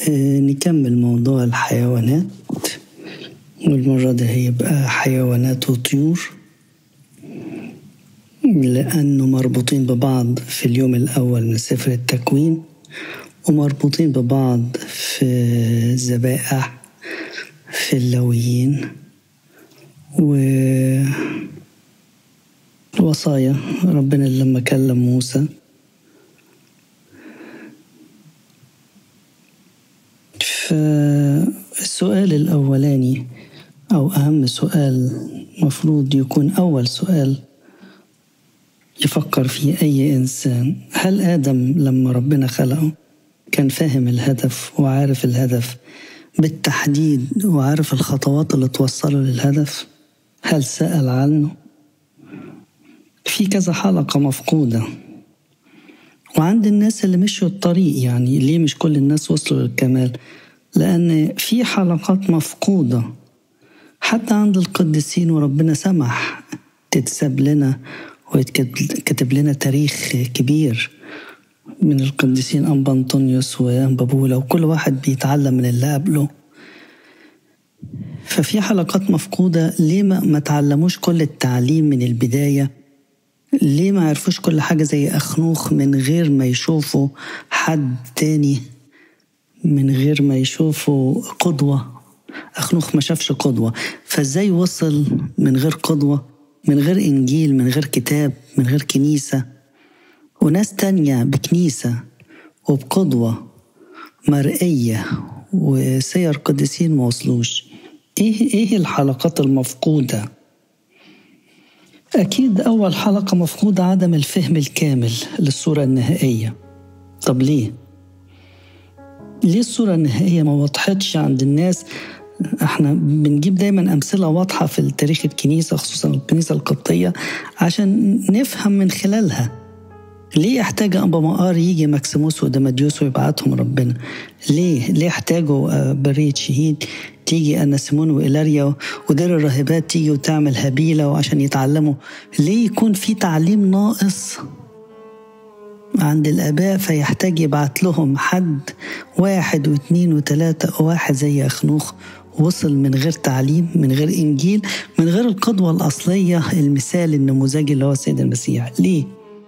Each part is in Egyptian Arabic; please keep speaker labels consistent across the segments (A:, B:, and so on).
A: آه، نكمل موضوع الحيوانات والمرة دي هيبقى حيوانات وطيور لأنه مربوطين ببعض في اليوم الأول من سفر التكوين ومربوطين ببعض في الذبائح في اللويين والوصايا ربنا لما كلم موسى فالسؤال الأولاني أو أهم سؤال مفروض يكون أول سؤال يفكر فيه أي إنسان هل آدم لما ربنا خلقه كان فاهم الهدف وعارف الهدف بالتحديد وعارف الخطوات اللي توصله للهدف هل سأل عنه في كذا حلقة مفقودة وعند الناس اللي مشوا الطريق يعني ليه مش كل الناس وصلوا للكمال لأن في حلقات مفقودة حتى عند القديسين وربنا سمح تتساب لنا ويتكتب لنا تاريخ كبير من القديسين أنبا أنطونيوس وأنبا بولا وكل واحد بيتعلم من اللي قبله ففي حلقات مفقودة ليه ما, ما تعلموش كل التعليم من البداية ليه ما عرفوش كل حاجة زي أخنوخ من غير ما يشوفوا حد تاني من غير ما يشوفوا قدوة أخنوخ ما شافش قدوة فإزاي وصل من غير قدوة من غير إنجيل من غير كتاب من غير كنيسة وناس تانية بكنيسة وبقدوة مرئية وسير قديسين ما وصلوش إيه إيه الحلقات المفقودة؟ أكيد أول حلقة مفقودة عدم الفهم الكامل للصورة النهائية طب ليه؟ ليه الصورة النهائية ما وضحتش عند الناس احنا بنجيب دايما امثله واضحه في تاريخ الكنيسه خصوصا الكنيسه القبطيه عشان نفهم من خلالها ليه احتاج ابا مقار يجي مكسيموس ودمديوس ويبعتهم ربنا ليه ليه احتاجوا برية شهيد تيجي أناسيمون وإيلاريا ودير الراهبات تيجي وتعمل هبيلة وعشان يتعلموا ليه يكون في تعليم ناقص عند الآباء فيحتاج يبعت لهم حد واحد واثنين وثلاثة واحد زي أخنوخ وصل من غير تعليم من غير إنجيل من غير القدوة الأصلية المثال النموذجي اللي هو السيد المسيح ليه؟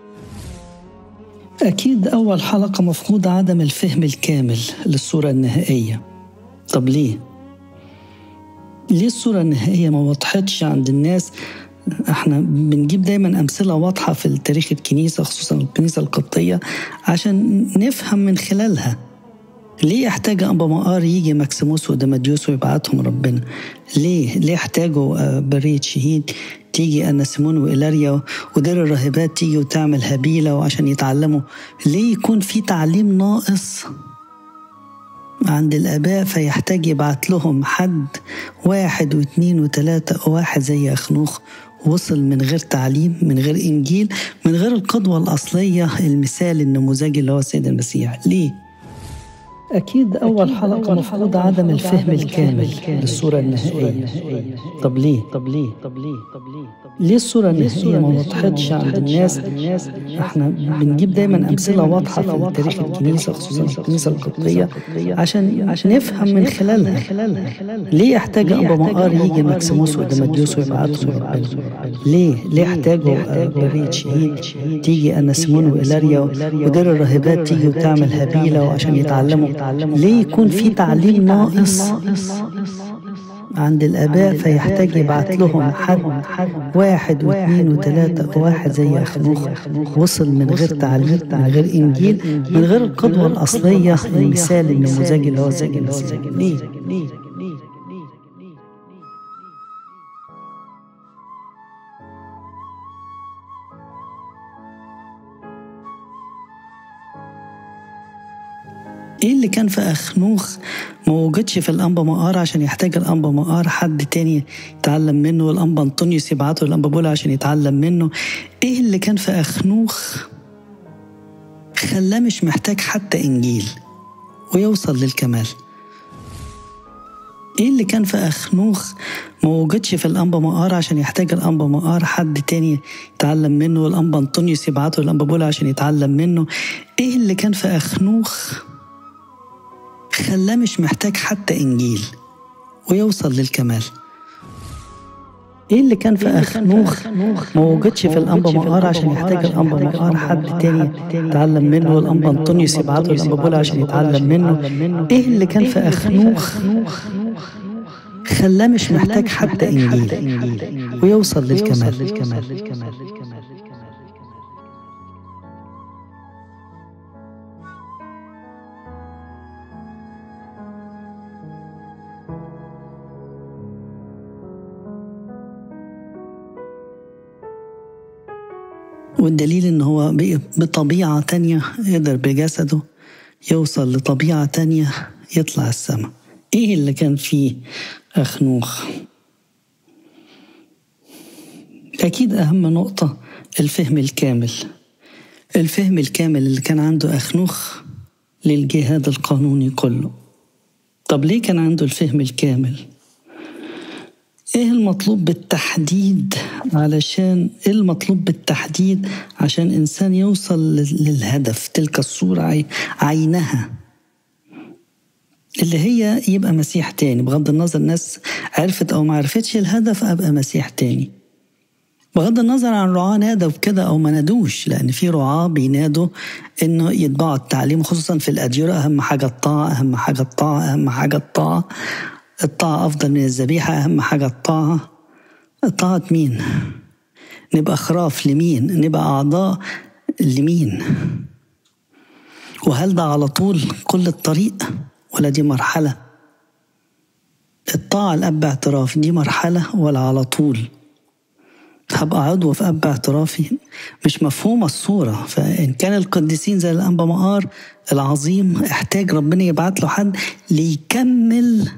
A: أكيد أول حلقة مفقودة عدم الفهم الكامل للصورة النهائية طب ليه؟ ليه الصورة النهائية ما وضحتش عند الناس احنا بنجيب دايما امثله واضحه في تاريخ الكنيسه خصوصا الكنيسه القبطيه عشان نفهم من خلالها ليه احتاج ابا مقار يجي مكسيموس ودمديوس ويبعتهم ربنا ليه ليه احتاجوا برية شهيد تيجي أناسيمون وإيلاريا ودير الراهبات تيجي وتعمل هبيلة وعشان يتعلموا ليه يكون في تعليم ناقص عند الآباء فيحتاج يبعت لهم حد واحد واثنين وثلاثة واحد زي أخنوخ وصل من غير تعليم من غير إنجيل من غير القدوة الأصلية المثال النموذجي اللي هو السيد المسيح ليه؟ أكيد أول حلقة مفروض عدم الفهم الكامل للصورة النهائية طب ليه؟ طب ليه؟ طب ليه؟ طب ليه؟ ليه الصورة النهائية ما وضحتش عند الناس؟ احنا بنجيب دايما أمثلة واضحة في تاريخ الكنيسة خصوصا الكنيسة القبطية عشان نفهم من خلالها ليه احتاج أبا مقار يجي مكسيموس ودمديوس ويبعتهم ربنا؟ ليه؟ ليه احتاجوا برية شهيد تيجي أناسيمون وإيلاريا ودير الراهبات تيجي وتعمل هبيلة وعشان يتعلموا ليه يكون في تعليم ناقص عند الآباء فيحتاج يبعت لهم حد واحد واثنين وثلاثة واحد زي أخنوخ وصل من غير تعليم من غير إنجيل من غير القدوة الأصلية المثال النموذجي اللي هو زي المسيح ليه؟ ايه اللي كان في اخنوخ ما وجدش في الانبا مقار عشان يحتاج الانبا مقار حد تاني يتعلم منه والانبا انطونيوس يبعته الانبا بولا عشان يتعلم منه ايه اللي كان في اخنوخ خلاه مش محتاج حتى انجيل ويوصل للكمال ايه اللي كان في اخنوخ ما وجدش في الانبا مقار عشان يحتاج الانبا مقار حد تاني يتعلم منه والانبا انطونيوس يبعته الانبا بولا عشان يتعلم منه ايه اللي كان في اخنوخ خلاه مش محتاج حتى إنجيل ويوصل للكمال ايه اللي كان في اخنوخ ما وجدش في الانبا مقار عشان يحتاج الانبا مقار حد تاني يتعلم منه الانبا انطونيوس يبعته الانبا بولا عشان يتعلم منه ايه اللي كان في اخنوخ خلاه مش محتاج حتى انجيل ويوصل للكمال والدليل ان هو بطبيعة تانية يقدر بجسده يوصل لطبيعة تانية يطلع السماء ايه اللي كان فيه اخنوخ اكيد اهم نقطة الفهم الكامل الفهم الكامل اللي كان عنده اخنوخ للجهاد القانوني كله طب ليه كان عنده الفهم الكامل ايه المطلوب بالتحديد علشان ايه المطلوب بالتحديد عشان انسان يوصل للهدف تلك الصورة عينها اللي هي يبقى مسيح تاني بغض النظر الناس عرفت او ما عرفتش الهدف ابقى مسيح تاني بغض النظر عن رعاة نادوا بكده او ما نادوش لان في رعاة بينادوا انه يتبعوا التعليم خصوصا في الاديرة اهم حاجة الطاعة اهم حاجة الطاعة اهم حاجة الطاعة الطاعة افضل من الذبيحة اهم حاجة الطاعة طاعة مين نبقى خراف لمين نبقى اعضاء لمين وهل ده على طول كل الطريق ولا دي مرحلة الطاعة لأب اعتراف دي مرحلة ولا على طول هبقى عضو في أب اعترافي مش مفهومة الصورة فإن كان القديسين زي الأنبا مقار العظيم احتاج ربنا يبعت له حد ليكمل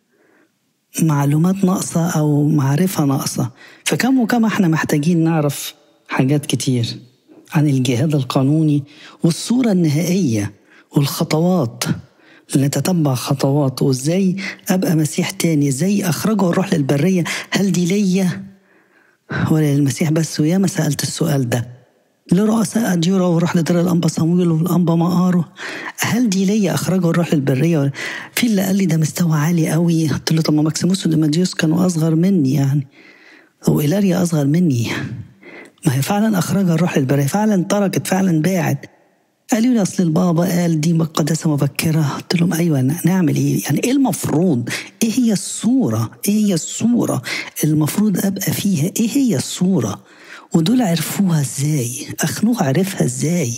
A: معلومات ناقصة أو معرفة ناقصة فكم وكم احنا محتاجين نعرف حاجات كتير عن الجهاد القانوني والصورة النهائية والخطوات نتتبع خطواته وازاي ابقى مسيح تاني ازاي اخرجه واروح للبريه هل دي ليا ولا للمسيح بس وياما سالت السؤال ده لرؤساء أديورا وروح لدار الأنبا صمويل والأنبا مقارو هل دي ليا أخرجه وأروح للبرية في اللي قال لي ده مستوى عالي قوي قلت له طب ما ماكسيموس وديماديوس كانوا أصغر مني يعني وإيلاريا أصغر مني ما هي فعلا أخرجها الروح للبرية فعلا تركت فعلا باعت قالوا لي اصل البابا قال دي قداسه مبكره قلت لهم ايوه نعمل ايه يعني ايه المفروض ايه هي الصوره ايه هي الصوره المفروض ابقى فيها ايه هي الصوره ودول عرفوها ازاي اخنوخ عرفها ازاي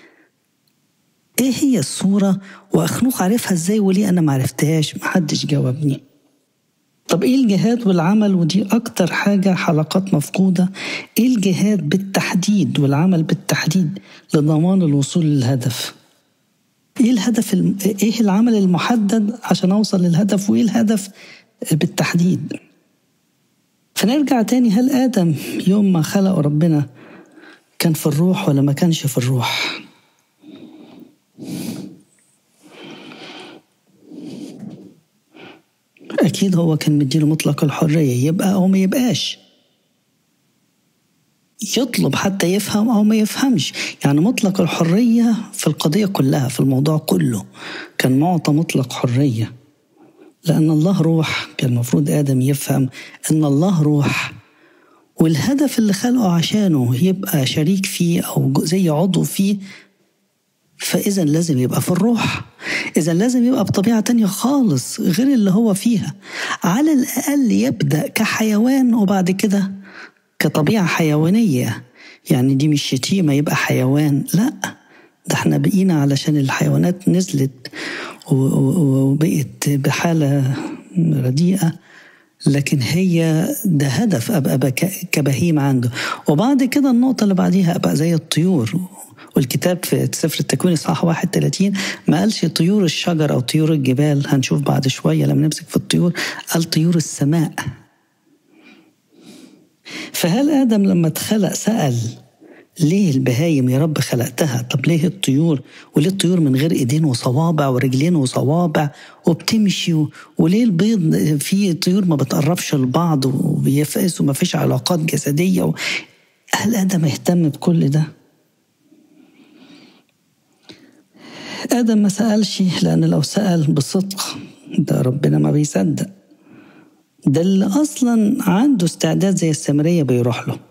A: ايه هي الصوره واخنوخ عرفها ازاي وليه انا معرفتهاش محدش جاوبني طب ايه الجهاد والعمل ودي اكتر حاجة حلقات مفقودة ايه الجهاد بالتحديد والعمل بالتحديد لضمان الوصول للهدف ايه الهدف الم... ايه العمل المحدد عشان اوصل للهدف وايه الهدف بالتحديد فنرجع تاني هل ادم يوم ما خلق ربنا كان في الروح ولا ما كانش في الروح أكيد هو كان مديله مطلق الحرية يبقى أو ما يبقاش يطلب حتى يفهم أو ما يفهمش يعني مطلق الحرية في القضية كلها في الموضوع كله كان معطى مطلق حرية لأن الله روح كان المفروض آدم يفهم أن الله روح والهدف اللي خلقه عشانه يبقى شريك فيه أو زي عضو فيه فإذا لازم يبقى في الروح إذا لازم يبقى بطبيعة تانية خالص غير اللي هو فيها على الأقل يبدأ كحيوان وبعد كده كطبيعة حيوانية يعني دي مش شتيمة يبقى حيوان لا ده احنا بقينا علشان الحيوانات نزلت وبقت بحالة رديئة لكن هي ده هدف ابقى كبهيم عنده وبعد كده النقطه اللي بعديها ابقى زي الطيور والكتاب في سفر التكوين اصحاح 31 ما قالش طيور الشجر او طيور الجبال هنشوف بعد شويه لما نمسك في الطيور قال طيور السماء فهل ادم لما اتخلق سال ليه البهايم يا رب خلقتها طب ليه الطيور وليه الطيور من غير ايدين وصوابع ورجلين وصوابع وبتمشي وليه البيض في طيور ما بتقربش لبعض وبيفقس وما فيش علاقات جسدية هل آدم اهتم بكل ده؟ آدم ما سألش لأن لو سأل بصدق ده ربنا ما بيصدق ده اللي أصلا عنده استعداد زي السامرية بيروح له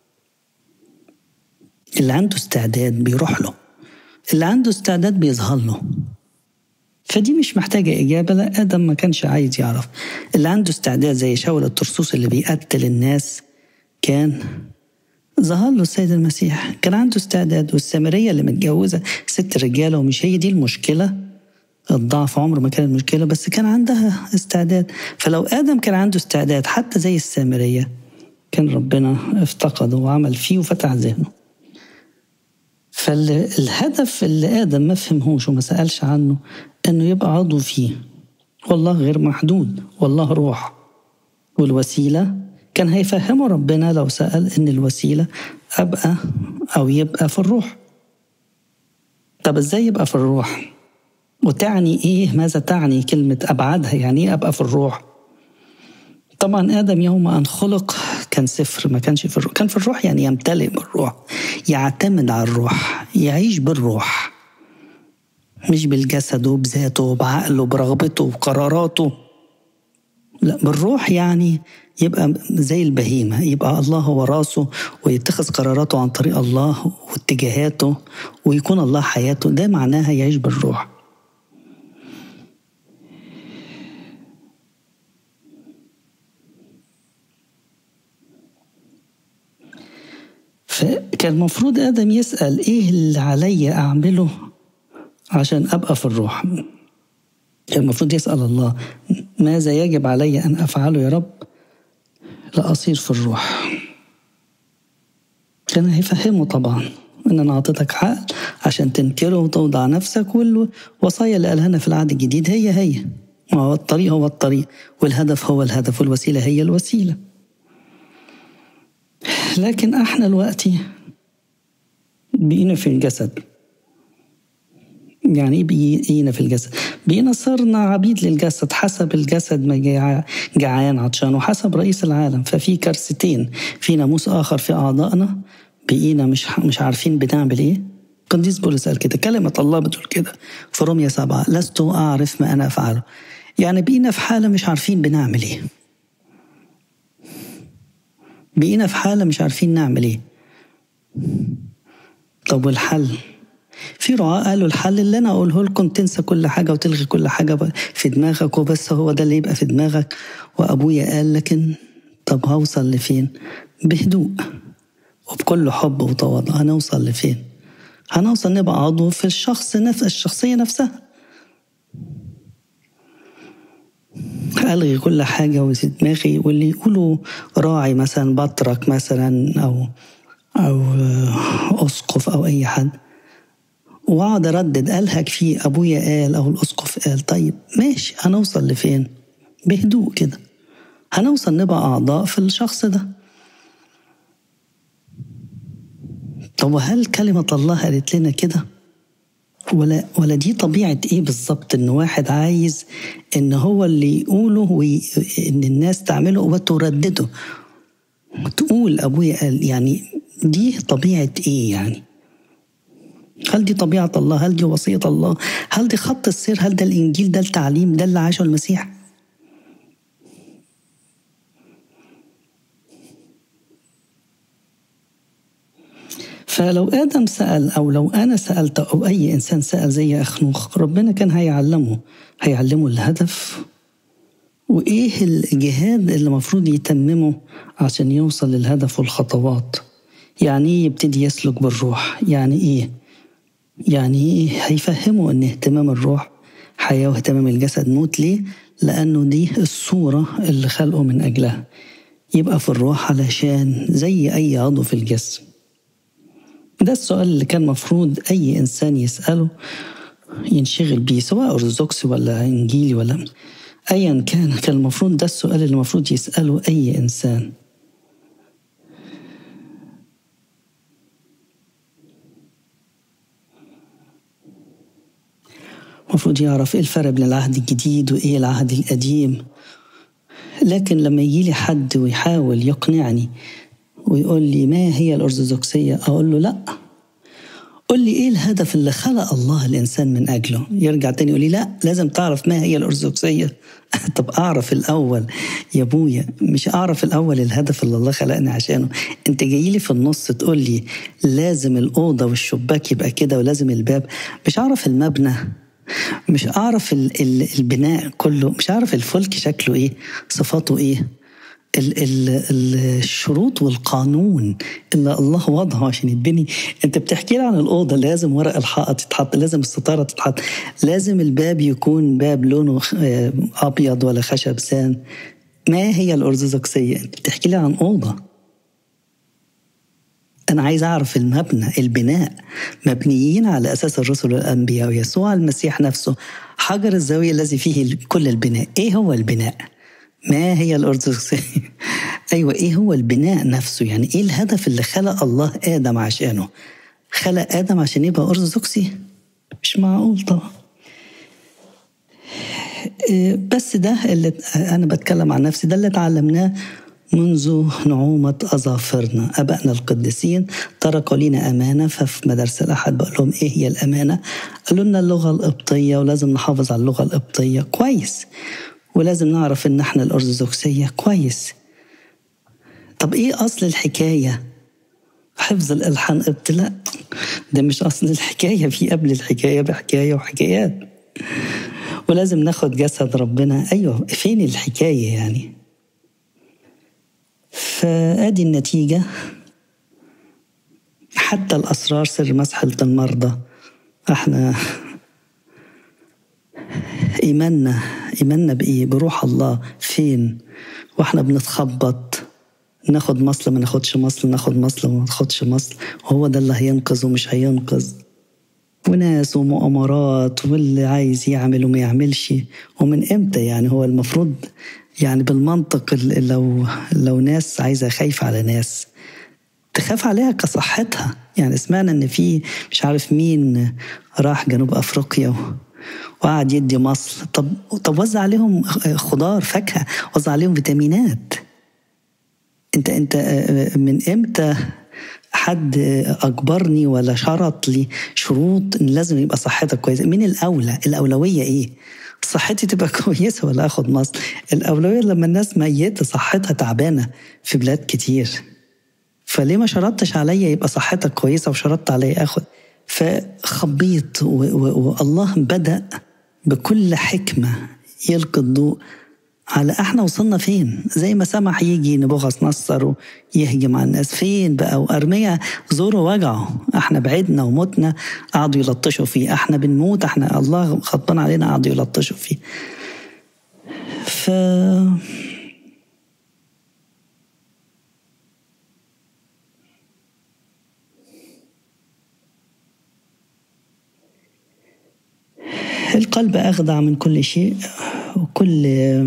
A: اللي عنده استعداد بيروح له اللي عنده استعداد بيظهر له فدي مش محتاجة إجابة لا آدم ما كانش عايز يعرف اللي عنده استعداد زي شاول الترسوس اللي بيقتل الناس كان ظهر له السيد المسيح كان عنده استعداد والسامرية اللي متجوزة ست رجالة ومش هي دي المشكلة الضعف عمره ما كان المشكلة بس كان عندها استعداد فلو آدم كان عنده استعداد حتى زي السامرية كان ربنا افتقده وعمل فيه وفتح ذهنه فالهدف اللي آدم ما فهمهوش وما سألش عنه إنه يبقى عضو فيه والله غير محدود والله روح والوسيلة كان هيفهمه ربنا لو سأل إن الوسيلة أبقى أو يبقى في الروح طب إزاي يبقى في الروح وتعني إيه ماذا تعني كلمة أبعدها يعني إيه أبقى في الروح طبعا آدم يوم أن خلق كان صفر ما كانش في الروح كان في الروح يعني يمتلئ بالروح يعتمد على الروح يعيش بالروح مش بالجسد وبذاته وبعقله وبرغبته وقراراته لا بالروح يعني يبقى زي البهيمة يبقى الله هو راسه ويتخذ قراراته عن طريق الله واتجاهاته ويكون الله حياته ده معناها يعيش بالروح فكان المفروض آدم يسأل إيه اللي عليا أعمله عشان أبقى في الروح كان المفروض يسأل الله ماذا يجب علي أن أفعله يا رب لأصير في الروح كان هيفهمه طبعا ان انا اعطيتك عقل عشان تنكره وتوضع نفسك والوصايا اللي قالها لنا في العهد الجديد هي هي ما هو الطريق هو الطريق والهدف هو الهدف والوسيله هي الوسيله لكن احنا دلوقتي بقينا في الجسد يعني ايه بقينا في الجسد بقينا صرنا عبيد للجسد حسب الجسد ما جعان عطشان وحسب رئيس العالم ففي كارثتين في ناموس اخر في اعضائنا بقينا مش مش عارفين بنعمل ايه قديس بولس قال كده كلمة الله بتقول كده في رومية سبعة لست أعرف ما أنا أفعله يعني بقينا في حالة مش عارفين بنعمل ايه بقينا في حالة مش عارفين نعمل ايه طب والحل في رعاة قالوا الحل اللي انا اقوله لكم تنسى كل حاجة وتلغي كل حاجة في دماغك وبس هو ده اللي يبقى في دماغك وابويا قال لكن طب هوصل لفين بهدوء وبكل حب وتواضع هنوصل لفين هنوصل نبقى عضو في الشخص نفس الشخصية نفسها ألغي كل حاجة وفي دماغي واللي يقولوا راعي مثلا بطرك مثلا أو أو أسقف أو أي حد واقعد اردد الهج فيه ابويا قال او الاسقف قال طيب ماشي هنوصل لفين بهدوء كده هنوصل نبقى اعضاء في الشخص ده طب وهل كلمة الله قالت لنا كده؟ ولا ولا دي طبيعة ايه بالظبط ان واحد عايز ان هو اللي يقوله وي... ان الناس تعمله وتردده تقول ابويا قال يعني دي طبيعة ايه يعني؟ هل دي طبيعة الله؟ هل دي وصية الله؟ هل دي خط السير؟ هل ده الإنجيل؟ ده التعليم؟ ده اللي عاشه المسيح؟ فلو آدم سأل أو لو أنا سألت أو أي إنسان سأل زي أخنوخ ربنا كان هيعلمه هيعلمه الهدف وإيه الجهاد اللي المفروض يتممه عشان يوصل للهدف والخطوات يعني إيه يبتدي يسلك بالروح يعني إيه يعني هيفهموا ان اهتمام الروح حياة واهتمام الجسد موت ليه؟ لأنه دي الصورة اللي خلقه من أجلها يبقى في الروح علشان زي أي عضو في الجسم ده السؤال اللي كان مفروض أي إنسان يسأله ينشغل بيه سواء أرثوذكسي ولا إنجيلي ولا أيا كان كان المفروض ده السؤال اللي المفروض يسأله أي إنسان المفروض يعرف ايه الفرق بين العهد الجديد وايه العهد القديم لكن لما يجي لي حد ويحاول يقنعني ويقول لي ما هي الأرثوذكسية أقول له لأ قول لي ايه الهدف اللي خلق الله الانسان من اجله يرجع تاني يقول لي لا لازم تعرف ما هي الارثوذكسيه طب اعرف الاول يا ابويا مش اعرف الاول الهدف اللي الله خلقني عشانه انت جاي لي في النص تقول لي لازم الاوضه والشباك يبقى كده ولازم الباب مش اعرف المبنى مش اعرف البناء كله مش اعرف الفلك شكله ايه صفاته ايه ال ال الشروط والقانون اللي الله وضعه عشان يتبني انت بتحكي لي عن الاوضه لازم ورق الحائط يتحط لازم الستاره تتحط لازم الباب يكون باب لونه ابيض ولا خشب سان ما هي الارثوذكسيه انت بتحكي لي عن اوضه أنا عايز أعرف المبنى البناء مبنيين على أساس الرسل والأنبياء ويسوع المسيح نفسه حجر الزاوية الذي فيه كل البناء إيه هو البناء؟ ما هي الأرثوذكسية؟ أيوة إيه هو البناء نفسه؟ يعني إيه الهدف اللي خلق الله آدم عشانه؟ خلق آدم عشان يبقى أرثوذكسي؟ مش معقول طبعا بس ده اللي أنا بتكلم عن نفسي ده اللي اتعلمناه منذ نعومة أظافرنا أبائنا القديسين تركوا لنا أمانة ففي مدارس الأحد بقول لهم إيه هي الأمانة قالوا لنا اللغة القبطية ولازم نحافظ على اللغة القبطية كويس ولازم نعرف إن إحنا الأرثوذكسية كويس طب إيه أصل الحكاية؟ حفظ الألحان قبط لا ده مش أصل الحكاية في قبل الحكاية بحكاية وحكايات ولازم ناخد جسد ربنا أيوة فين الحكاية يعني فادي النتيجة حتى الأسرار سر مسحلة المرضى احنا إيماننا إيماننا بإيه؟ بروح الله فين؟ واحنا بنتخبط ناخد مصل ما ناخدش مصل ناخد مصل ما ناخدش مصل وهو ده اللي هينقذ ومش هينقذ وناس ومؤامرات واللي عايز يعمل وما يعملش ومن امتى يعني هو المفروض يعني بالمنطق لو لو ناس عايزه خايفه على ناس تخاف عليها كصحتها يعني سمعنا ان في مش عارف مين راح جنوب افريقيا وقعد يدي مصل طب طب وزع عليهم خضار فاكهه وزع عليهم فيتامينات انت انت من امتى حد اجبرني ولا شرط لي شروط ان لازم يبقى صحتك كويسه مين الاولى الاولويه ايه صحتي تبقى كويسه ولا اخد مصل الاولويه لما الناس ميته صحتها تعبانه في بلاد كتير فليه ما شرطتش عليا يبقى صحتك كويسه وشرطت عليا اخد فخبيط والله بدا بكل حكمه يلقي الضوء على احنا وصلنا فين زي ما سمح يجي نبوخذ نصر ويهجم على الناس فين بقى وارميا زوره وجعه احنا بعدنا ومتنا قعدوا يلطشوا فيه احنا بنموت احنا الله خطبان علينا قعدوا يلطشوا فيه ف القلب أخضع من كل شيء وكل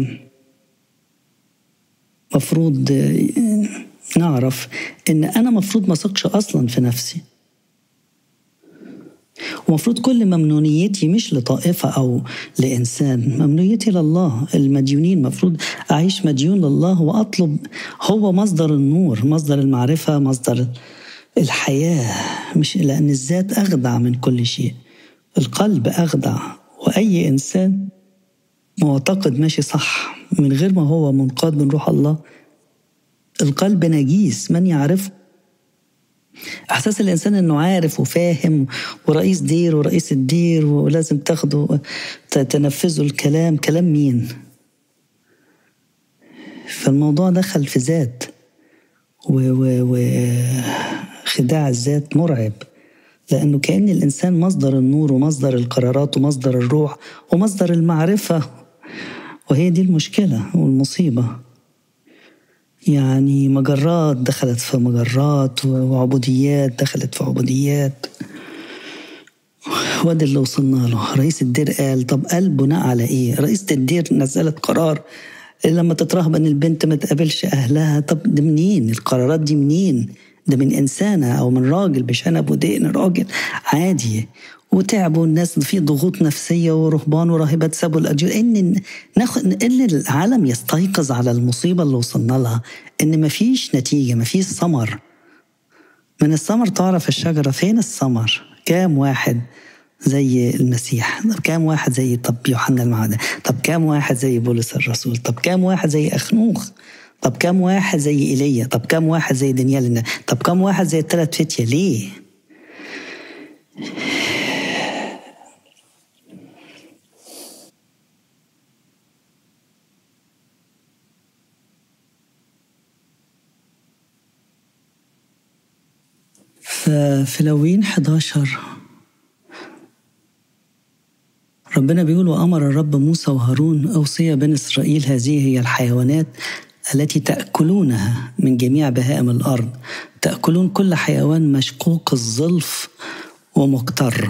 A: مفروض نعرف ان انا مفروض ما اثقش اصلا في نفسي ومفروض كل ممنونيتي مش لطائفة أو لإنسان ممنونيتي لله المديونين مفروض أعيش مديون لله وأطلب هو مصدر النور مصدر المعرفة مصدر الحياة مش لأن الذات أخدع من كل شيء القلب أخدع وأي إنسان معتقد ماشي صح من غير ما هو منقاد من روح الله القلب نجيس من يعرفه احساس الانسان انه عارف وفاهم ورئيس دير ورئيس الدير ولازم تاخده تنفذوا الكلام كلام مين فالموضوع دخل في ذات وخداع الذات مرعب لأنه كأن الإنسان مصدر النور ومصدر القرارات ومصدر الروح ومصدر المعرفة وهي دي المشكلة والمصيبة يعني مجرات دخلت في مجرات وعبوديات دخلت في عبوديات وده اللي وصلنا له رئيس الدير قال طب قال بناء على ايه رئيسة الدير نزلت قرار لما تترهبن البنت ما تقابلش اهلها طب ده منين القرارات دي منين ده من إنسانة أو من راجل بشنب ودقن راجل عادي وتعبوا الناس في ضغوط نفسية ورهبان وراهبات سابوا الأجيال إن ناخد إن العالم يستيقظ على المصيبة اللي وصلنا لها إن مفيش نتيجة مفيش ثمر من الثمر تعرف الشجرة فين الثمر كام واحد زي المسيح طب كام واحد زي طب يوحنا المعدة طب كام واحد زي بولس الرسول طب كام واحد زي أخنوخ طب كام واحد زي إيليا طب كام واحد زي دانيال طب كام واحد زي الثلاث فتية ليه ففي لوين 11 ربنا بيقول وأمر الرب موسى وهارون أوصية بني إسرائيل هذه هي الحيوانات التي تأكلونها من جميع بهائم الأرض تأكلون كل حيوان مشقوق الظلف ومقتر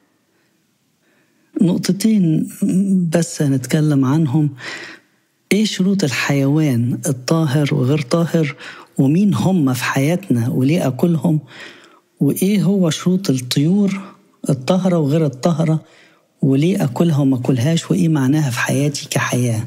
A: نقطتين بس هنتكلم عنهم ايه شروط الحيوان الطاهر وغير طاهر ومين هم في حياتنا وليه اكلهم وايه هو شروط الطيور الطاهره وغير الطاهره وليه اكلها وما اكلهاش وايه معناها في حياتي كحياه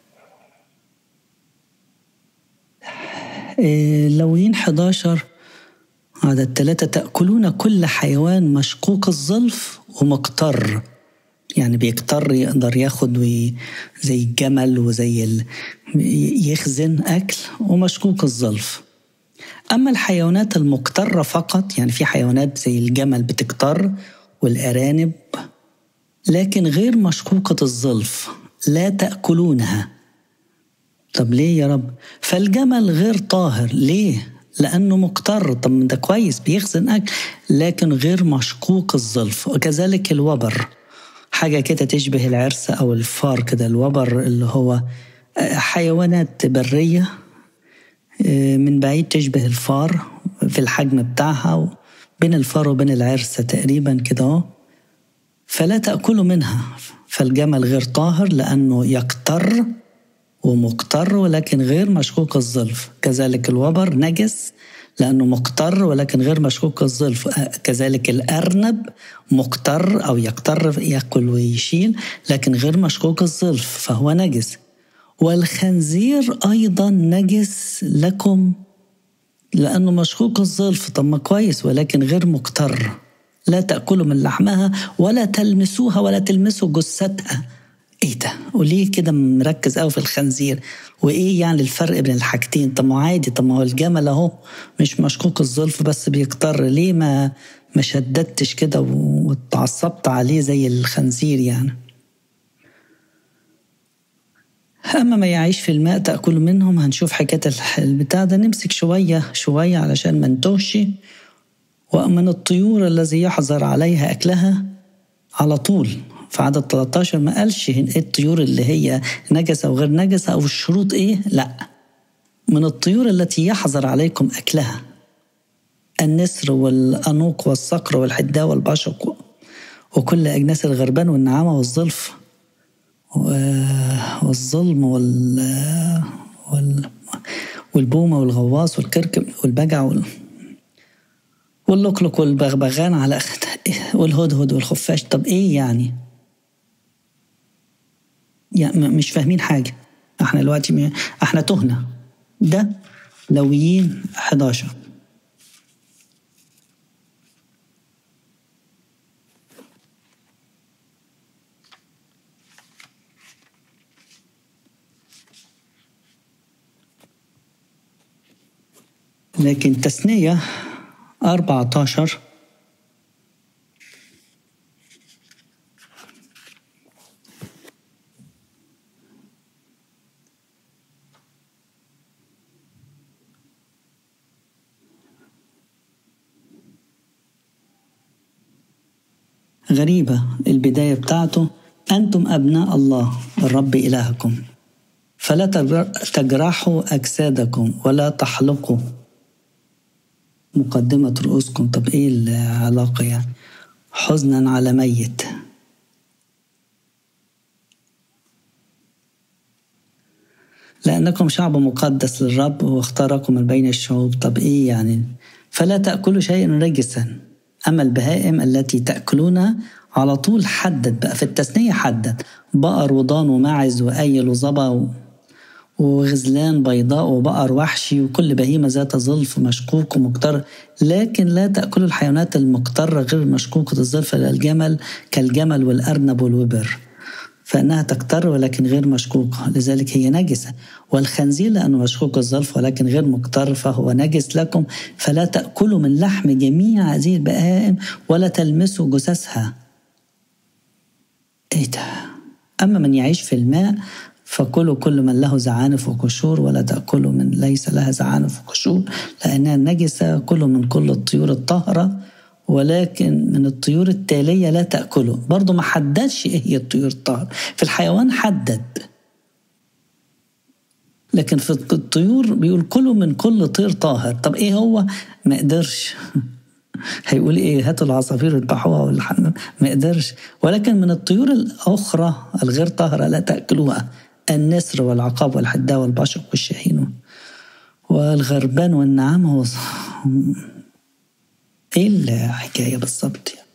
A: إيه لوين 11 عدد ثلاثة تأكلون كل حيوان مشقوق الظلف ومقتر يعني بيكتر يقدر ياخد زي الجمل وزي ال... يخزن أكل ومشقوق الظلف أما الحيوانات المقترة فقط يعني في حيوانات زي الجمل بتكتر والأرانب لكن غير مشقوقة الظلف لا تأكلونها طب ليه يا رب فالجمل غير طاهر ليه لأنه مقتر طب ده كويس بيخزن أكل لكن غير مشقوق الظلف وكذلك الوبر حاجة كده تشبه العرس أو الفار كده الوبر اللي هو حيوانات برية من بعيد تشبه الفار في الحجم بتاعها بين الفار وبين العرسة تقريبا كده فلا تأكلوا منها فالجمل غير طاهر لأنه يقتر ومقتر ولكن غير مشكوك الظلف كذلك الوبر نجس لأنه مقتر ولكن غير مشكوك الظلف كذلك الأرنب مقتر أو يقتر يأكل ويشيل لكن غير مشكوك الظلف فهو نجس والخنزير أيضا نجس لكم لأنه مشكوك الظلف طب ما كويس ولكن غير مقتر لا تأكلوا من لحمها ولا تلمسوها ولا تلمسوا جثتها ايه ده وليه كده مركز قوي في الخنزير وايه يعني الفرق بين الحاجتين طب ما عادي طب ما هو الجمل اهو مش مشكوك الظلف بس بيكتر ليه ما ما شددتش كده واتعصبت عليه زي الخنزير يعني أما ما يعيش في الماء تأكل منهم هنشوف حكاية البتاع ده نمسك شوية شوية علشان ما نتوهش ومن الطيور الذي يحظر عليها أكلها على طول في عدد 13 ما قالش ايه الطيور اللي هي نجسة وغير نجسة أو الشروط إيه لا من الطيور التي يحظر عليكم أكلها النسر والأنوق والصقر والحداء والبشق وكل أجناس الغربان والنعامة والظلف والظلم وال وال والبومة والغواص والكركب والبجع وال واللقلق والبغبغان على والهدهد والخفاش طب ايه يعني؟ يعني مش فاهمين حاجة احنا دلوقتي احنا تهنا ده لويين 11 لكن تثنية 14 غريبة البداية بتاعته أنتم أبناء الله الرب إلهكم فلا تجرحوا أجسادكم ولا تحلقوا مقدمة رؤوسكم طب إيه العلاقة يعني حزنا على ميت لأنكم شعب مقدس للرب واختاركم من بين الشعوب طب إيه يعني فلا تأكلوا شيئا رجسا أما البهائم التي تأكلونها على طول حدد بقى في التثنية حدد بقر وضان وماعز وأيل وظبا وغزلان بيضاء وبقر وحشي وكل بهيمة ذات ظلف مشكوك ومقتر لكن لا تأكل الحيوانات المقترة غير مشكوكة الظلف الجمل كالجمل والأرنب والوبر فإنها تقتر ولكن غير مشكوكة لذلك هي نجسة والخنزير لأنه مشكوك الظلف ولكن غير مقتر فهو نجس لكم فلا تأكلوا من لحم جميع هذه البهائم ولا تلمسوا جثثها ايه ده أما من يعيش في الماء فكلوا كل من له زعانف وقشور ولا تأكلوا من ليس لها زعانف وقشور لأنها نجسة كلوا من كل الطيور الطاهرة ولكن من الطيور التالية لا تأكله برضه ما حددش إيه هي الطيور الطاهرة في الحيوان حدد لكن في الطيور بيقول كلوا من كل طير طاهر طب إيه هو ما قدرش هيقول ايه هاتوا العصافير اذبحوها والحمام ما قدرش ولكن من الطيور الاخرى الغير طاهره لا تاكلوها النسر والعقاب والحداء والبشق والشاهين والغربان والنعام هو ايه الحكايه بالظبط يعني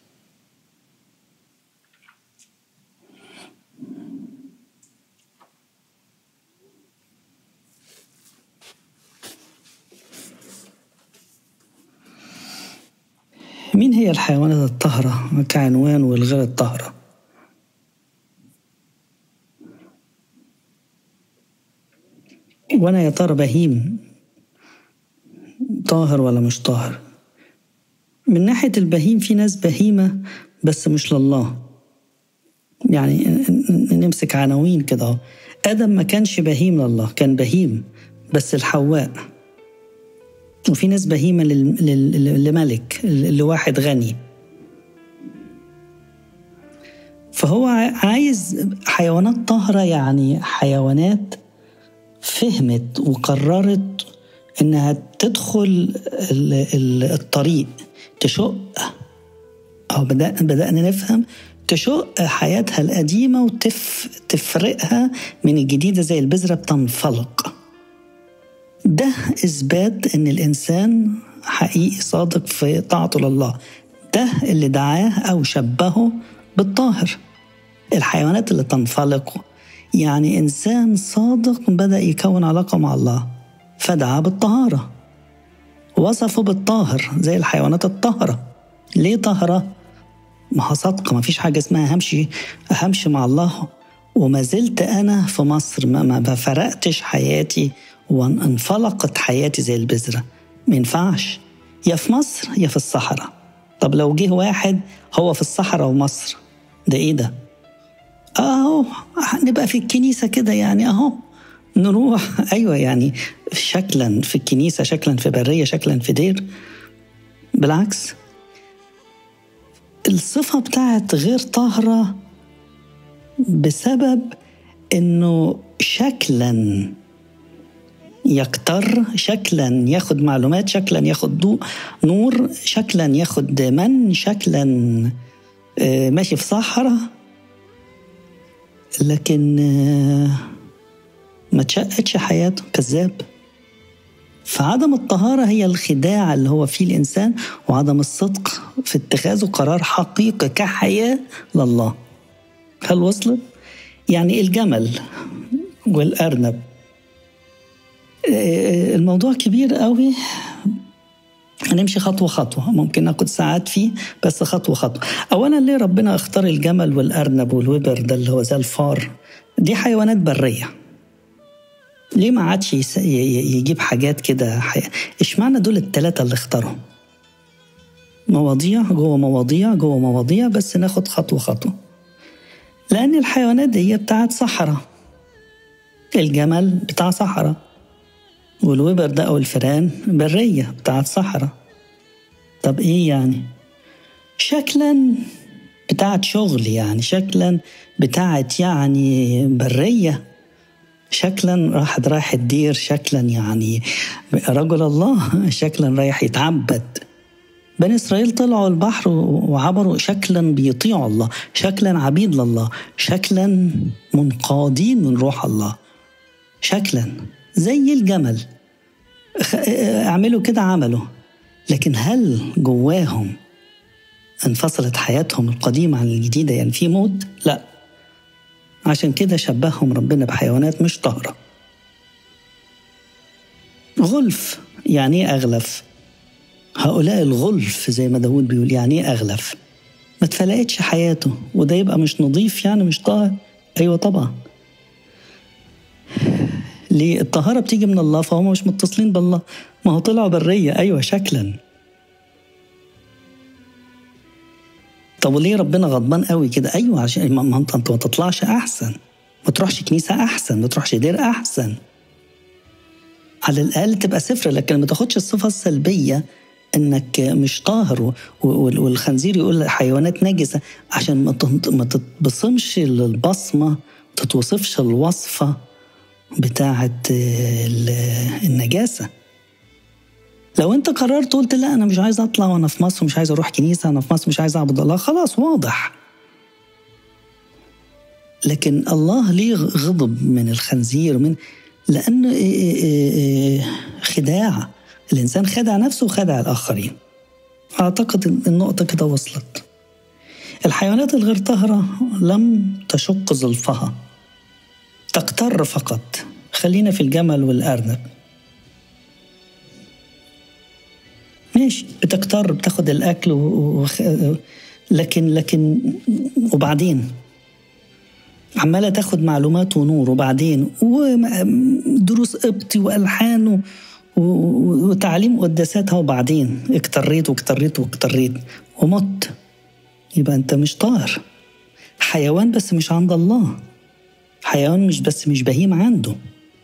A: مين هي الحيوانات الطاهرة كعنوان والغير الطاهرة؟ وأنا يا ترى بهيم طاهر ولا مش طاهر؟ من ناحية البهيم في ناس بهيمة بس مش لله يعني نمسك عناوين كده آدم ما كانش بهيم لله كان بهيم بس الحواء وفي ناس بهيمة لملك لواحد غني فهو عايز حيوانات طاهرة يعني حيوانات فهمت وقررت إنها تدخل الطريق تشق أو بدأنا نفهم تشق حياتها القديمة وتفرقها من الجديدة زي البذرة بتنفلق ده إثبات إن الإنسان حقيقي صادق في طاعته لله ده اللي دعاه أو شبهه بالطاهر الحيوانات اللي تنفلق يعني إنسان صادق بدأ يكون علاقة مع الله فدعا بالطهارة وصفه بالطاهر زي الحيوانات الطاهرة ليه طاهرة؟ ما صادقة ما فيش حاجة اسمها همشي همشي مع الله وما زلت أنا في مصر ما, ما فرقتش حياتي وانفلقت حياتي زي البذرة ما ينفعش يا في مصر يا في الصحراء طب لو جه واحد هو في الصحراء ومصر ده ايه ده اهو نبقى في الكنيسة كده يعني اهو نروح ايوه يعني شكلا في الكنيسة شكلا في برية شكلا في دير بالعكس الصفة بتاعت غير طاهرة بسبب انه شكلا يكتر شكلا ياخد معلومات شكلا ياخد ضوء نور شكلا ياخد من شكلا ماشي في صحراء لكن ما تشقتش حياته كذاب فعدم الطهارة هي الخداع اللي هو فيه الإنسان وعدم الصدق في اتخاذه قرار حقيقي كحياة لله هل وصلت؟ يعني الجمل والأرنب الموضوع كبير قوي هنمشي خطوة خطوة ممكن ناخد ساعات فيه بس خطوة خطوة أولا ليه ربنا اختار الجمل والأرنب والوبر ده اللي هو زي الفار دي حيوانات برية ليه ما عادش يجيب حاجات كده حي... اشمعنى دول التلاتة اللي اختارهم مواضيع جوه مواضيع جوه مواضيع بس ناخد خطوة خطوة لأن الحيوانات دي بتاعت صحراء الجمل بتاع صحراء والوبر ده أو الفئران برية بتاعت صحراء طب إيه يعني؟ شكلا بتاعت شغل يعني شكلا بتاعت يعني برية شكلا راح رايح الدير شكلا يعني رجل الله شكلا رايح يتعبد بني إسرائيل طلعوا البحر وعبروا شكلا بيطيعوا الله شكلا عبيد لله شكلا منقادين من روح الله شكلا زي الجمل اعملوا كده عملوا لكن هل جواهم انفصلت حياتهم القديمة عن الجديدة يعني في موت؟ لا عشان كده شبههم ربنا بحيوانات مش طاهرة غلف يعني ايه اغلف هؤلاء الغلف زي ما داود بيقول يعني ايه اغلف ما اتفلقتش حياته وده يبقى مش نظيف يعني مش طاهر ايوه طبعا ليه الطهارة بتيجي من الله فهم مش متصلين بالله ما هو طلعوا برية أيوة شكلا طب وليه ربنا غضبان قوي كده ايوه عشان ما انت ما تطلعش احسن ما تروحش كنيسه احسن ما تروحش دير احسن على الاقل تبقى صفر لكن ما تاخدش الصفه السلبيه انك مش طاهر والخنزير يقول حيوانات نجسه عشان ما تتبصمش البصمه ما تتوصفش الوصفه بتاعه النجاسه لو انت قررت قلت لا انا مش عايز اطلع وانا في مصر مش عايز اروح كنيسه انا في مصر مش عايز اعبد الله خلاص واضح لكن الله ليه غضب من الخنزير من لانه خداع الانسان خدع نفسه وخدع الاخرين اعتقد النقطه كده وصلت الحيوانات الغير طاهره لم تشق ظلفها تقتر فقط خلينا في الجمل والارنب ماشي بتكتر بتاخد الاكل و... لكن لكن وبعدين عماله تاخد معلومات ونور وبعدين ودروس قبطي والحان و... وتعليم قداساتها وبعدين اكتريت واكتريت واكتريت ومت يبقى انت مش طاهر حيوان بس مش عند الله حيوان مش بس مش بهيم عنده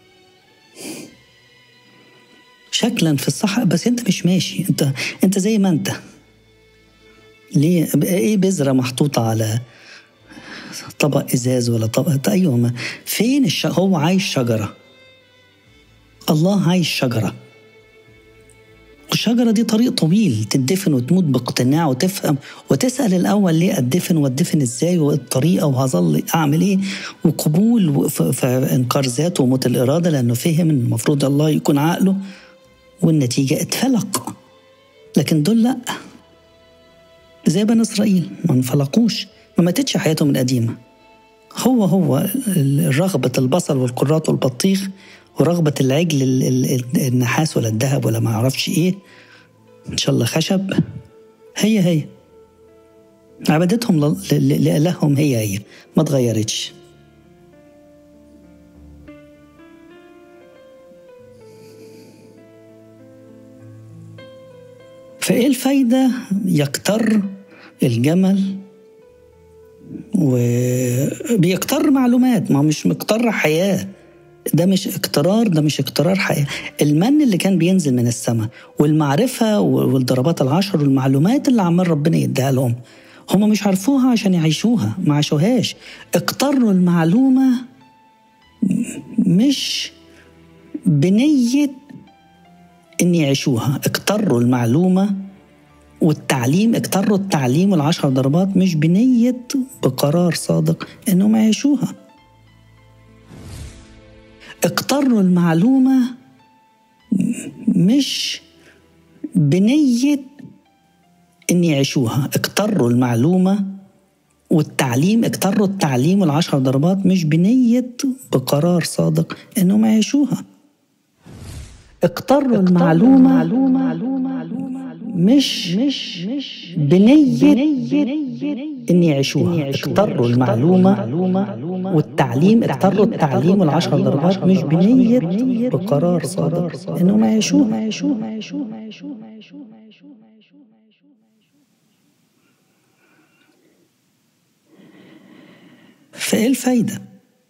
A: شكلا في الصح بس انت مش ماشي انت انت زي ما انت ليه ايه بذره محطوطه على طبق ازاز ولا طبق ايوه ما فين الش... هو عايش شجره الله عايش شجره والشجره دي طريق طويل تدفن وتموت باقتناع وتفهم وتسال الاول ليه ادفن وادفن ازاي والطريقه وهظل اعمل ايه وقبول في انكار ذاته وموت الاراده لانه فهم ان المفروض الله يكون عقله والنتيجة اتفلق لكن دول لأ زي بني إسرائيل ما انفلقوش ما ماتتش حياتهم القديمة هو هو رغبة البصل والكرات والبطيخ ورغبة العجل النحاس ولا الذهب ولا ما أعرفش إيه إن شاء الله خشب هي هي عبادتهم لإلههم هي هي ما اتغيرتش فايه الفايده يكتر الجمل وبيكتر معلومات ما مش مكتر حياه ده مش اكترار ده مش اكترار حياه المن اللي كان بينزل من السماء والمعرفه والضربات العشر والمعلومات اللي عمال ربنا يديها لهم هم مش عرفوها عشان يعيشوها ما عاشوهاش اقتروا المعلومه مش بنيه ان يعيشوها اكتروا المعلومه والتعليم اكتروا التعليم العشر ضربات مش بنية بقرار صادق انهم يعيشوها اقتروا المعلومة مش بنية ان يعيشوها اقتروا المعلومة والتعليم اكتروا التعليم العشر ضربات مش بنية بقرار صادق انهم يعيشوها اقتروا المعلومة, المعلومة مش مش مش بنية إن يعيشوها اقتروا المعلومة والتعليم اقتروا التعليم العشر ضربات مش بنية بقرار صادق إنهم يعيشوها فإيه الفايدة؟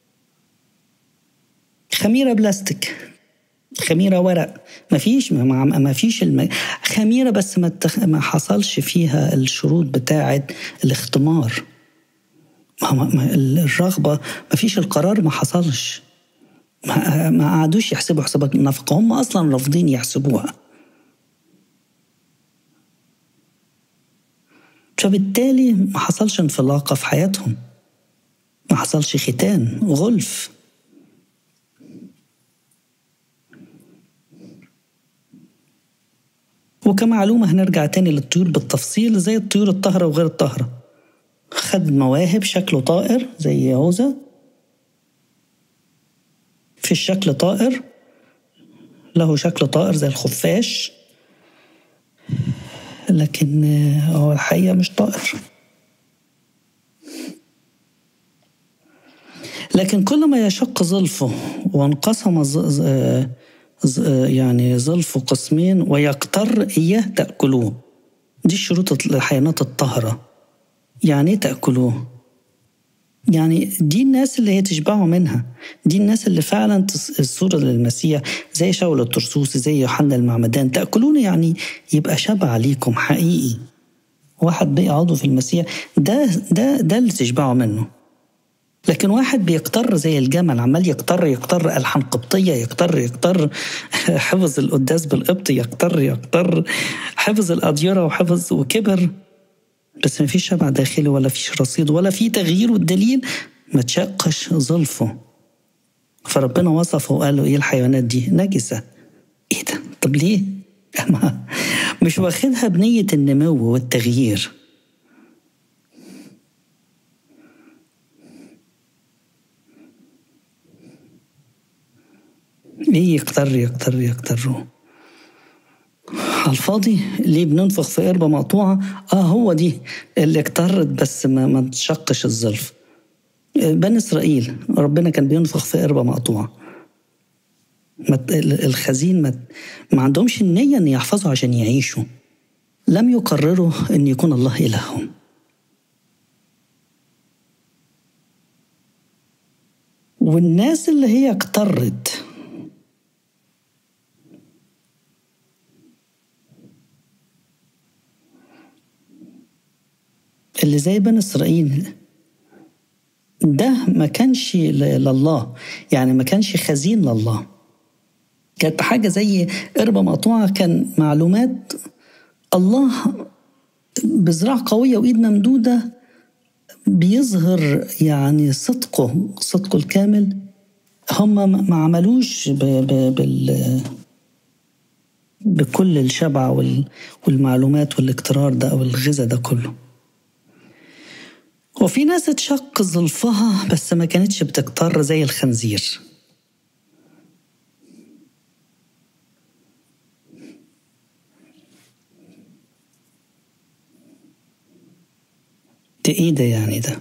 A: خميرة بلاستيك خميرة ورق ما فيش ما, ما فيش الم... خميرة بس ما, تخ... ما حصلش فيها الشروط بتاعة الاختمار ما ما الرغبة ما فيش القرار ما حصلش ما, ما قعدوش يحسبوا حسابات النفقة هم أصلا رافضين يحسبوها فبالتالي ما حصلش انفلاقة في حياتهم ما حصلش ختان غلف وكمعلومة هنرجع تاني للطيور بالتفصيل زي الطيور الطاهرة وغير الطاهرة خد مواهب شكله طائر زي يهوذا في الشكل طائر له شكل طائر زي الخفاش لكن هو الحقيقة مش طائر لكن كل ما يشق ظلفه وانقسم يعني ظلفه قسمين ويقتر إياه تأكلوه دي شروط الحيوانات الطاهرة يعني ايه تأكلوه يعني دي الناس اللي هي تشبعوا منها دي الناس اللي فعلا الصورة للمسيح زي شاول الترسوسي زي يوحنا المعمدان تأكلون يعني يبقى شبع ليكم حقيقي واحد بقي عضو في المسيح ده ده ده اللي تشبعوا منه لكن واحد بيقتر زي الجمل عمال يقتر يقتر ألحان قبطية يقتر يقتر حفظ القداس بالقبط يقتر يقتر حفظ الأديرة وحفظ وكبر بس ما فيش شبع داخلي ولا فيش رصيد ولا في تغيير والدليل ما تشقش ظلفه فربنا وصفه وقال له ايه الحيوانات دي نجسة ايه ده طب ليه مش واخدها بنية النمو والتغيير ايه يقتر يقتر يقتر على الفاضي ليه بننفخ في قربة مقطوعة اه هو دي اللي اقترت بس ما, ما تشقش الظلف بني اسرائيل ربنا كان بينفخ في قربة مقطوعة الخزين ما, ما عندهمش النية ان يحفظوا عشان يعيشوا لم يقرروا ان يكون الله الههم والناس اللي هي اقترت اللي زي بني اسرائيل ده ما كانش لله يعني ما كانش خزين لله كانت حاجة زي قربة مقطوعة كان معلومات الله بزراعة قوية وإيد ممدودة بيظهر يعني صدقه صدقه الكامل هم ما عملوش ب ب بال بكل الشبع والمعلومات والاقترار ده أو الغذاء ده كله وفي ناس اتشق ظلفها بس ما كانتش بتكتر زي الخنزير ده ايه ده يعني ده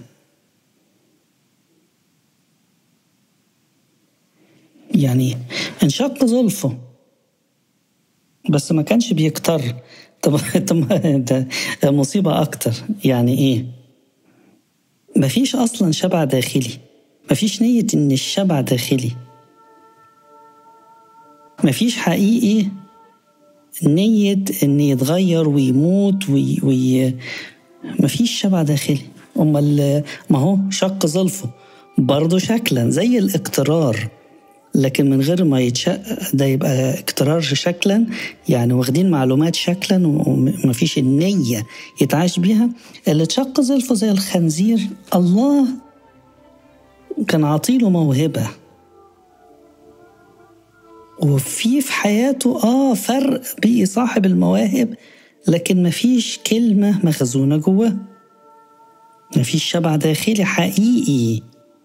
A: يعني انشق ظلفه بس ما كانش بيكتر طب طب ده مصيبة أكتر يعني إيه؟ مفيش أصلا شبع داخلي مفيش نية إن الشبع داخلي مفيش حقيقي نية إن يتغير ويموت وي, وي... مفيش شبع داخلي أمال ما هو شق ظلفه برضه شكلا زي الاقترار لكن من غير ما يتشق ده يبقى اقترار شكلا يعني واخدين معلومات شكلا ومفيش النية يتعاش بيها اللي تشق ظلفه زي الخنزير الله كان عطيله موهبة وفي في حياته اه فرق بقي صاحب المواهب لكن مفيش كلمة مخزونة جواه مفيش شبع داخلي حقيقي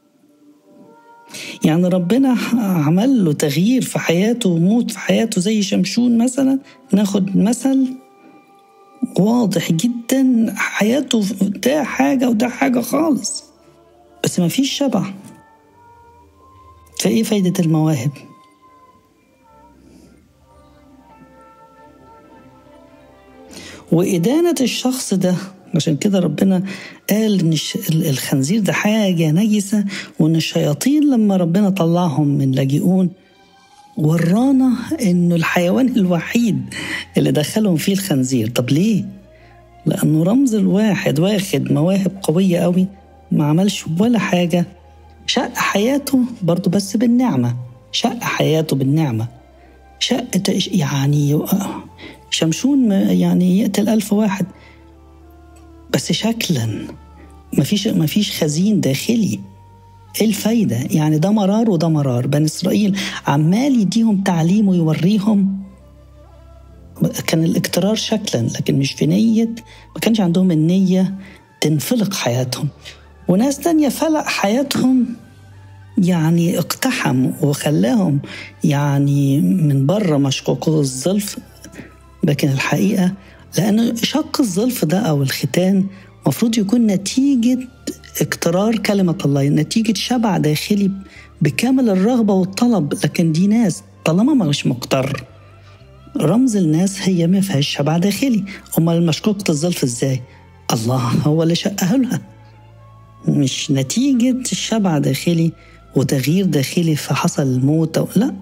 A: يعني ربنا عمل له تغيير في حياته وموت في حياته زي شمشون مثلا ناخد مثل واضح جدا حياته ده حاجة وده حاجة خالص بس ما فيش شبع فايه فايدة المواهب وإدانة الشخص ده عشان كده ربنا قال ان الخنزير ده حاجه نجسه وان الشياطين لما ربنا طلعهم من لاجئون ورانا انه الحيوان الوحيد اللي دخلهم فيه الخنزير طب ليه لانه رمز الواحد واخد مواهب قويه قوي ما عملش ولا حاجه شق حياته برضه بس بالنعمه شق حياته بالنعمه شق يعني شمشون يعني يقتل ألف واحد بس شكلا مفيش مفيش خزين داخلي ايه الفايدة؟ يعني ده مرار وده مرار بني إسرائيل عمال يديهم تعليم ويوريهم كان الاقترار شكلا لكن مش في نية ما كانش عندهم النية تنفلق حياتهم وناس تانية فلق حياتهم يعني اقتحم وخلاهم يعني من بره مشقوقو الظلف لكن الحقيقة لأن شق الظلف ده أو الختان مفروض يكون نتيجة اقترار كلمة الله نتيجة شبع داخلي بكامل الرغبة والطلب لكن دي ناس طالما مش مقتر رمز الناس هي ما فيهاش شبع داخلي امال المشكوكة الظلف ازاي الله هو اللي شقها لها مش نتيجة الشبع داخلي وتغيير داخلي فحصل الموت أو لا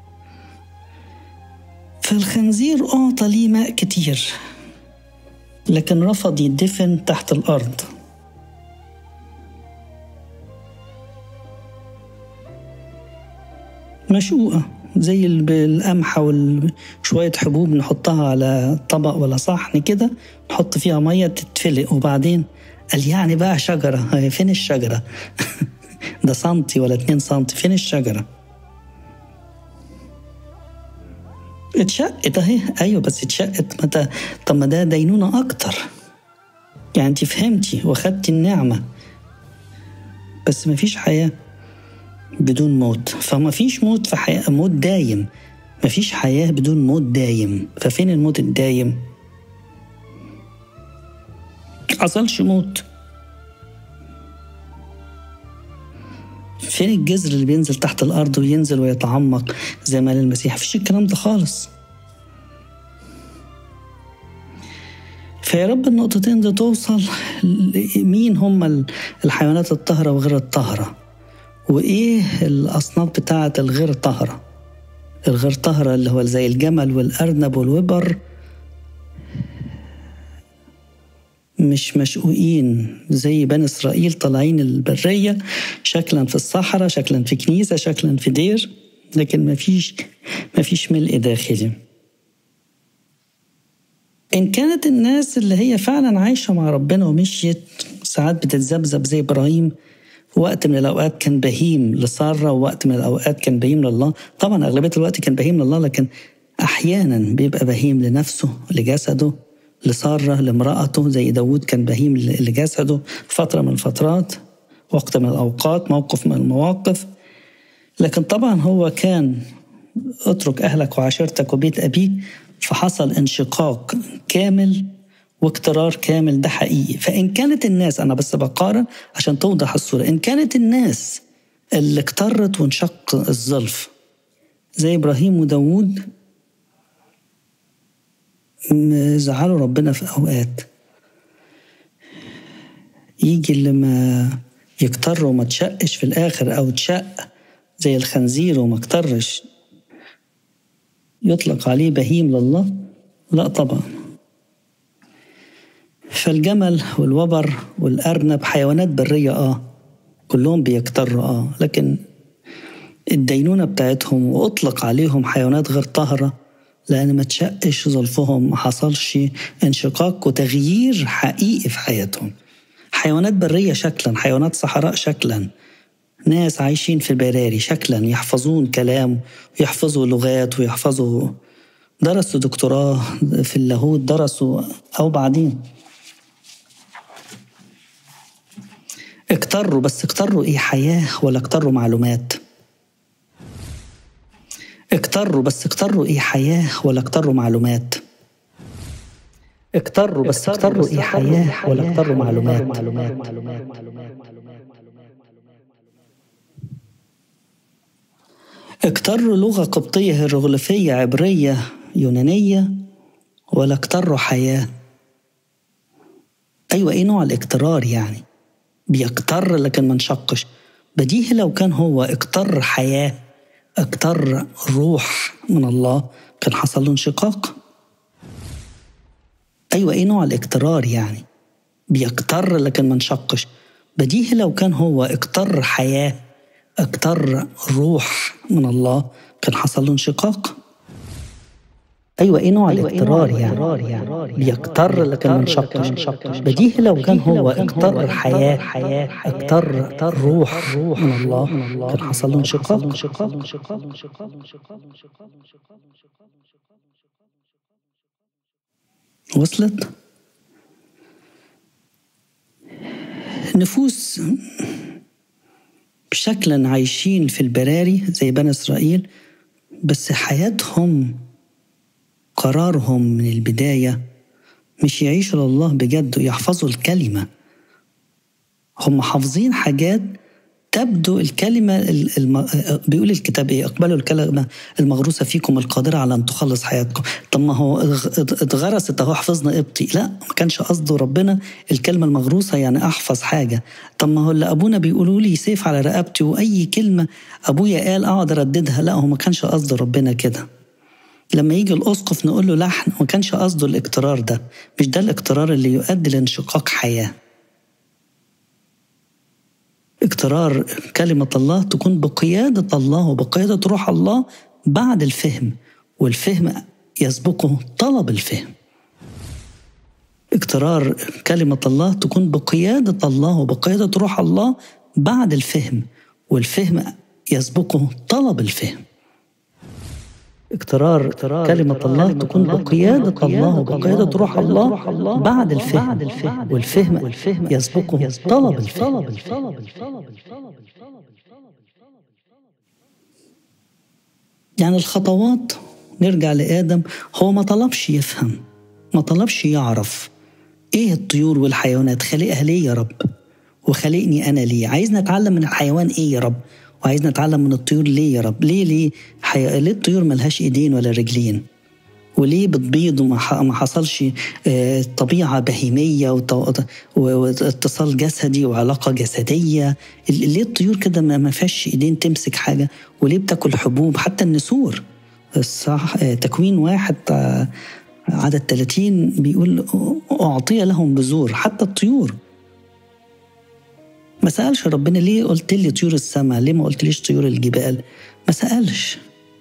A: فالخنزير أعطى ليه ماء كتير لكن رفض يدفن تحت الأرض مشقوقة زي القمحة وشوية حبوب نحطها على طبق ولا صحن كده نحط فيها مية تتفلق وبعدين قال يعني بقى شجرة فين الشجرة ده سنتي ولا اتنين سنتي فين الشجرة اتشقت اهي ايوه بس اتشقت متى طب ما ده دينونة اكتر يعني انت فهمتي واخدتي النعمة بس مفيش حياة بدون موت فما فيش موت في حياة موت دايم مفيش حياة بدون موت دايم ففين الموت الدايم حصلش موت فين الجذر اللي بينزل تحت الأرض وينزل ويتعمق زي ما قال المسيح مفيش الكلام ده خالص فيا رب النقطتين دي توصل مين هم الحيوانات الطاهرة وغير الطاهرة وإيه الأصناف بتاعة الغير طاهرة الغير طاهرة اللي هو زي الجمل والأرنب والوبر مش مشقوقين زي بني إسرائيل طالعين البرية شكلا في الصحراء شكلا في كنيسة شكلا في دير لكن مفيش مفيش ملء داخلي إن كانت الناس اللي هي فعلا عايشة مع ربنا ومشيت ساعات بتتذبذب زي إبراهيم وقت من الأوقات كان بهيم لسارة ووقت من الأوقات كان بهيم لله طبعا أغلبية الوقت كان بهيم لله لكن أحيانا بيبقى بهيم لنفسه لجسده لسارة لامرأته زي داود كان بهيم لجسده فترة من الفترات وقت من الأوقات موقف من المواقف لكن طبعا هو كان اترك أهلك وعشيرتك وبيت أبيك فحصل انشقاق كامل واقترار كامل ده حقيقي فإن كانت الناس أنا بس بقارن عشان توضح الصورة إن كانت الناس اللي اقترت وانشق الظلف زي إبراهيم وداود زعلوا ربنا في أوقات يجي اللي ما يكتر وما تشقش في الآخر أو تشق زي الخنزير وما اكترش يطلق عليه بهيم لله لا طبعا فالجمل والوبر والأرنب حيوانات برية آه كلهم بيكتروا آه لكن الدينونة بتاعتهم وأطلق عليهم حيوانات غير طاهرة لأن ما تشقش ظلفهم ما حصلش انشقاق وتغيير حقيقي في حياتهم حيوانات برية شكلا حيوانات صحراء شكلا ناس عايشين في البراري شكلا يحفظون كلام ويحفظوا لغات ويحفظوا درسوا دكتوراه في اللاهوت درسوا أو بعدين اكتروا بس اكتروا ايه حياة ولا اكتروا معلومات اكتروا بس اكتروا ايه حياة ولا اكتروا معلومات اكتروا بس اكتروا ايه حياة ولا اكتروا معلومات معلومات معلومات اكتروا لغة قبطية هيروغليفية عبرية يونانية ولا اكتروا حياة أيوة إيه نوع الاكترار يعني بيكتر لكن ما انشقش بديهي لو كان هو اكتر حياة اكتر روح من الله كان حصل له انشقاق أيوة إيه نوع الاكترار يعني بيكتر لكن ما انشقش بديهي لو كان هو اكتر حياة اكتر روح من الله كان حصل له انشقاق ايوه ايه نوع أيوة الاكترار يعني, يعني بيكتر لكن ما انشقش بديهي لو كان هو اكتر حياه اكتر روح من الله كان حصل له انشقاق وصلت نفوس شكلا عايشين في البراري زي بني إسرائيل بس حياتهم قرارهم من البداية مش يعيشوا لله بجد ويحفظوا الكلمة هم حافظين حاجات تبدو الكلمة الم... بيقول الكتاب إيه اقبلوا الكلمة المغروسة فيكم القادرة على أن تخلص حياتكم طب ما هو اتغرست أهو حفظنا قبطي لا ما كانش قصده ربنا الكلمة المغروسة يعني أحفظ حاجة طب ما هو اللي أبونا بيقولوا لي سيف على رقبتي وأي كلمة أبويا قال أقعد أرددها لا هو ما كانش قصده ربنا كده لما يجي الأسقف نقول له لحن ما كانش قصده الاقترار ده مش ده الاقترار اللي يؤدي لانشقاق حياه اقترار كلمة الله تكون بقيادة الله وبقيادة روح الله بعد الفهم والفهم يسبقه طلب الفهم اقترار كلمة الله تكون بقيادة الله وبقيادة روح الله بعد الفهم والفهم يسبقه طلب الفهم اقترار كلمة الله تكون بقيادة الله وبقيادة روح الله بعد الفهم والفهم يسبقه طلب الفهم يعني الخطوات نرجع لآدم هو ما طلبش يفهم ما طلبش يعرف ايه الطيور والحيوانات خلقها ليه يا رب وخلقني انا ليه عايز نتعلم من الحيوان ايه يا رب وعايز نتعلم من الطيور ليه يا رب ليه ليه حي... ليه الطيور ملهاش ايدين ولا رجلين وليه بتبيض وما حصلش طبيعة بهيمية واتصال جسدي وعلاقة جسدية ليه الطيور كده ما فيهاش ايدين تمسك حاجة وليه بتاكل حبوب حتى النسور صح تكوين واحد عدد 30 بيقول أعطي لهم بذور حتى الطيور ما سألش ربنا ليه قلت لي طيور السماء ليه ما قلتليش طيور الجبال ما سألش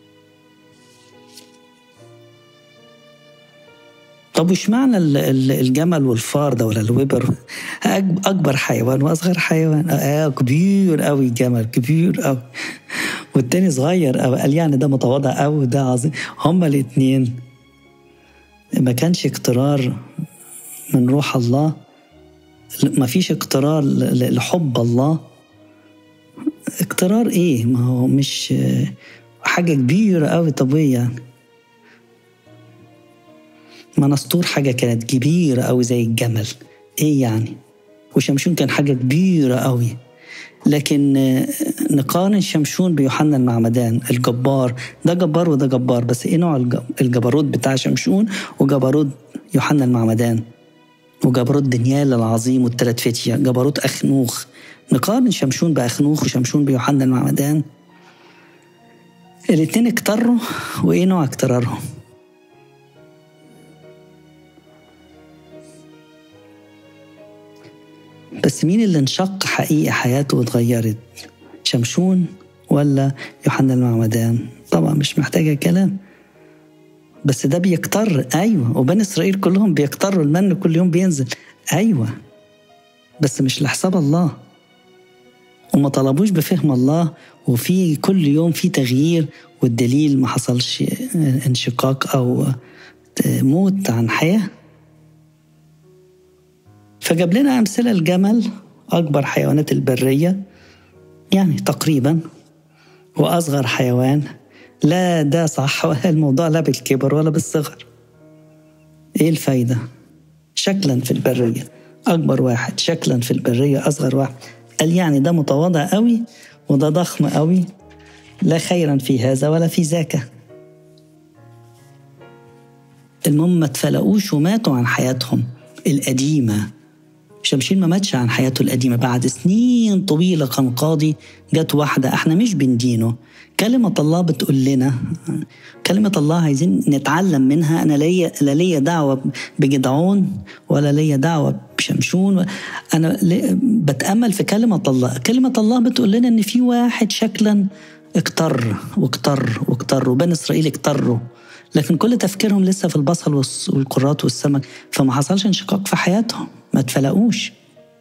A: طب وش معنى الجمل والفار ده ولا الوبر اكبر حيوان واصغر حيوان اه كبير قوي الجمل كبير قوي والتاني صغير قوي قال يعني ده متواضع قوي وده عظيم هما الاتنين ما كانش اقترار من روح الله ما فيش اقترار لحب الله اقترار ايه ما هو مش حاجة كبيرة قوي طب ايه يعني منسطور حاجة كانت كبيرة قوي زي الجمل ايه يعني وشمشون كان حاجة كبيرة قوي لكن نقارن شمشون بيوحنا المعمدان الجبار ده جبار وده جبار بس ايه نوع الجبروت بتاع شمشون وجبروت يوحنا المعمدان وجبروت دانيال العظيم والتلات فتية جبروت أخنوخ نقارن شمشون بأخنوخ وشمشون بيوحنا المعمدان الاتنين اكتروا وإيه نوع اكترارهم بس مين اللي انشق حقيقي حياته واتغيرت شمشون ولا يوحنا المعمدان طبعا مش محتاجة كلام بس ده بيكتر ايوه وبني اسرائيل كلهم بيكتروا المن كل يوم بينزل ايوه بس مش لحساب الله وما طلبوش بفهم الله وفي كل يوم في تغيير والدليل ما حصلش انشقاق او موت عن حياه فجاب لنا امثله الجمل اكبر حيوانات البريه يعني تقريبا واصغر حيوان لا ده صح الموضوع لا بالكبر ولا بالصغر ايه الفايده شكلا في البريه اكبر واحد شكلا في البريه اصغر واحد قال يعني ده متواضع قوي وده ضخم قوي لا خيرا في هذا ولا في ذاك المهم ما اتفلقوش وماتوا عن حياتهم القديمه شمشين ما ماتش عن حياته القديمة بعد سنين طويلة كان قاضي جت واحدة احنا مش بندينه كلمة الله بتقول لنا كلمة الله عايزين نتعلم منها أنا ليا لا ليا دعوة بجدعون ولا ليا دعوة بشمشون أنا بتأمل في كلمة الله كلمة الله بتقول لنا إن في واحد شكلا اكتر واكتر واكتر وبني إسرائيل اكتروا لكن كل تفكيرهم لسه في البصل والقرات والسمك فما حصلش انشقاق في حياتهم ما اتفلقوش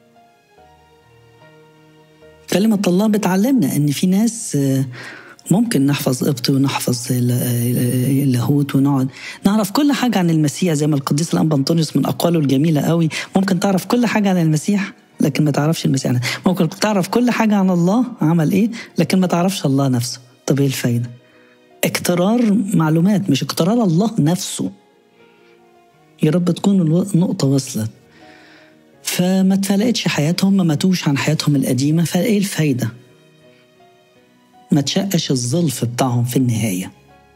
A: كلمة الله بتعلمنا إن في ناس ممكن نحفظ قبط ونحفظ اللاهوت ونقعد نعرف كل حاجة عن المسيح زي ما القديس الأنبا أنطونيوس من أقواله الجميلة قوي ممكن تعرف كل حاجة عن المسيح لكن ما تعرفش المسيح ممكن تعرف كل حاجة عن الله عمل إيه لكن ما تعرفش الله نفسه طب إيه الفايدة اقترار معلومات مش اقترار الله نفسه يا رب تكون النقطة وصلت فما اتفلقتش حياتهم ما ماتوش عن حياتهم القديمة فايه الفايدة ما تشقش الظلف بتاعهم في النهايه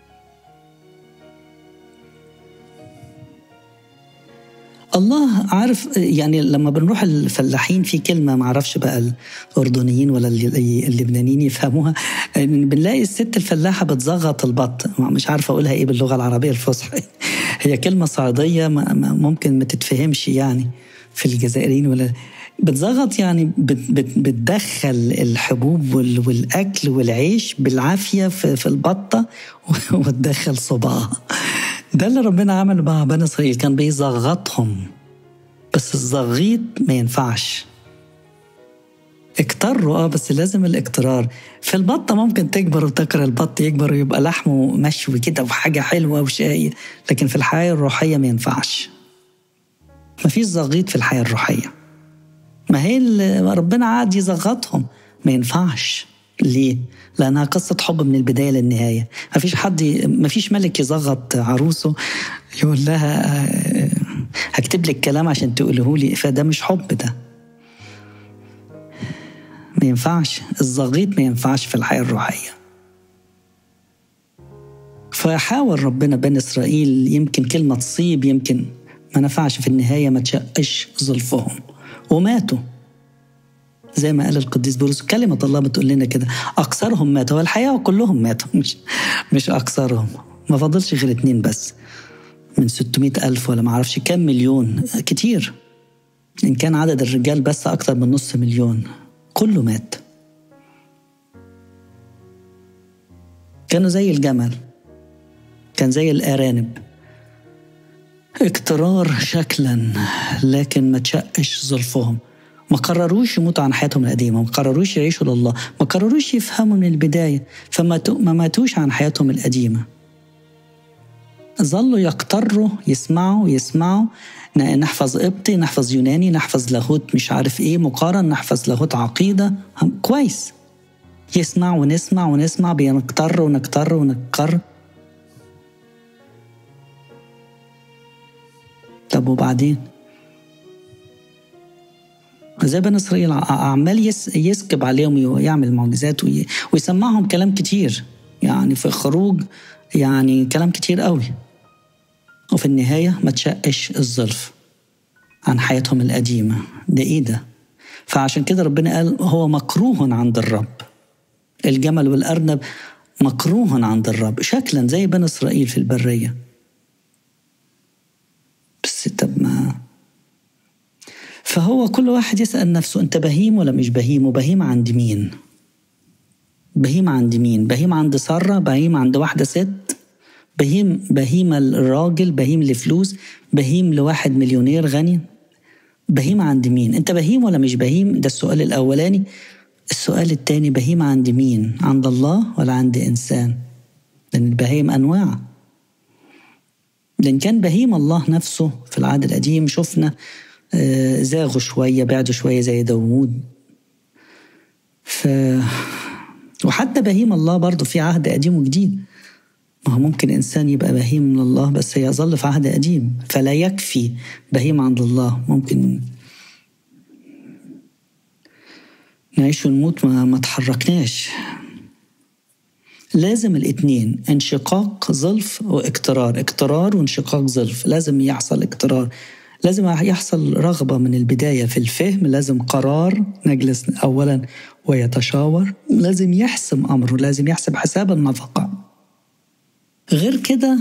A: الله عارف يعني لما بنروح الفلاحين في كلمة ما اعرفش بقى الأردنيين ولا اللبنانيين يفهموها بنلاقي الست الفلاحة بتزغط البط مش عارفة أقولها إيه باللغة العربية الفصحى هي كلمة صعيدية ممكن ما تتفهمش يعني في الجزائريين ولا بتزغط يعني بتدخل الحبوب والاكل والعيش بالعافيه في البطه وتدخل صباعها ده اللي ربنا عمله مع بني اسرائيل كان بيزغطهم بس الزغيط ما ينفعش اكتروا اه بس لازم الاكترار في البطة ممكن تكبر وتكره البط يكبر ويبقى لحمه مشوي كده وحاجة حلوة وشاي لكن في الحياة الروحية ما ينفعش ما فيش زغيط في الحياة الروحية ما هي ربنا عاد يزغطهم ما ينفعش ليه؟ لأنها قصة حب من البداية للنهاية ما فيش حد ما فيش ملك يزغط عروسه يقول لها آه، هكتب لك كلام عشان تقوله لي فده مش حب ده ما ينفعش الزغيط ما ينفعش في الحياة الروحية فحاول ربنا بني إسرائيل يمكن كلمة تصيب يمكن ما نفعش في النهاية ما تشقش ظلفهم وماتوا زي ما قال القديس بولس كلمة الله بتقول لنا كده أكثرهم ماتوا والحقيقة كلهم ماتوا مش مش أكثرهم ما فاضلش غير اتنين بس من 600 ألف ولا معرفش كام مليون كتير إن كان عدد الرجال بس أكتر من نص مليون كله مات كانوا زي الجمل كان زي الأرانب اكترار شكلا لكن ما تشقش ظلفهم ما قرروش يموتوا عن حياتهم القديمه ما قرروش يعيشوا لله ما قرروش يفهموا من البدايه فما ما ماتوش عن حياتهم القديمه ظلوا يقتروا يسمعوا يسمعوا نحفظ قبطي نحفظ يوناني نحفظ لاهوت مش عارف ايه مقارن نحفظ لاهوت عقيده كويس يسمع ونسمع ونسمع بنكتر ونكتر ونكر طب وبعدين زي بني اسرائيل عمال يسكب عليهم ويعمل معجزات ويسمعهم كلام كتير يعني في الخروج يعني كلام كتير قوي وفي النهاية ما تشقش الظرف عن حياتهم القديمة ده إيه ده؟ فعشان كده ربنا قال هو مكروه عند الرب الجمل والأرنب مكروه عند الرب شكلا زي بني إسرائيل في البرية بس طب ما فهو كل واحد يسأل نفسه أنت بهيم ولا مش بهيم وبهيم عند مين بهيم عند مين بهيم عند سارة بهيم عند واحدة ست بهيم بهيم الراجل بهيم لفلوس بهيم لواحد مليونير غني بهيم عند مين انت بهيم ولا مش بهيم ده السؤال الاولاني السؤال الثاني بهيم عند مين عند الله ولا عند انسان لان البهيم انواع لان كان بهيم الله نفسه في العهد القديم شفنا آه، زاغوا شوية بعدوا شوية زي داوود ف وحتى بهيم الله برضه في عهد قديم وجديد ما هو ممكن إنسان يبقى بهيم من الله بس يظل في عهد قديم فلا يكفي بهيم عند الله ممكن نعيش ونموت ما, ما تحركناش لازم الاتنين انشقاق ظلف واقترار اقترار وانشقاق ظلف لازم يحصل اقترار لازم يحصل رغبة من البداية في الفهم لازم قرار نجلس أولا ويتشاور لازم يحسم أمره لازم يحسب حساب النفقة غير كده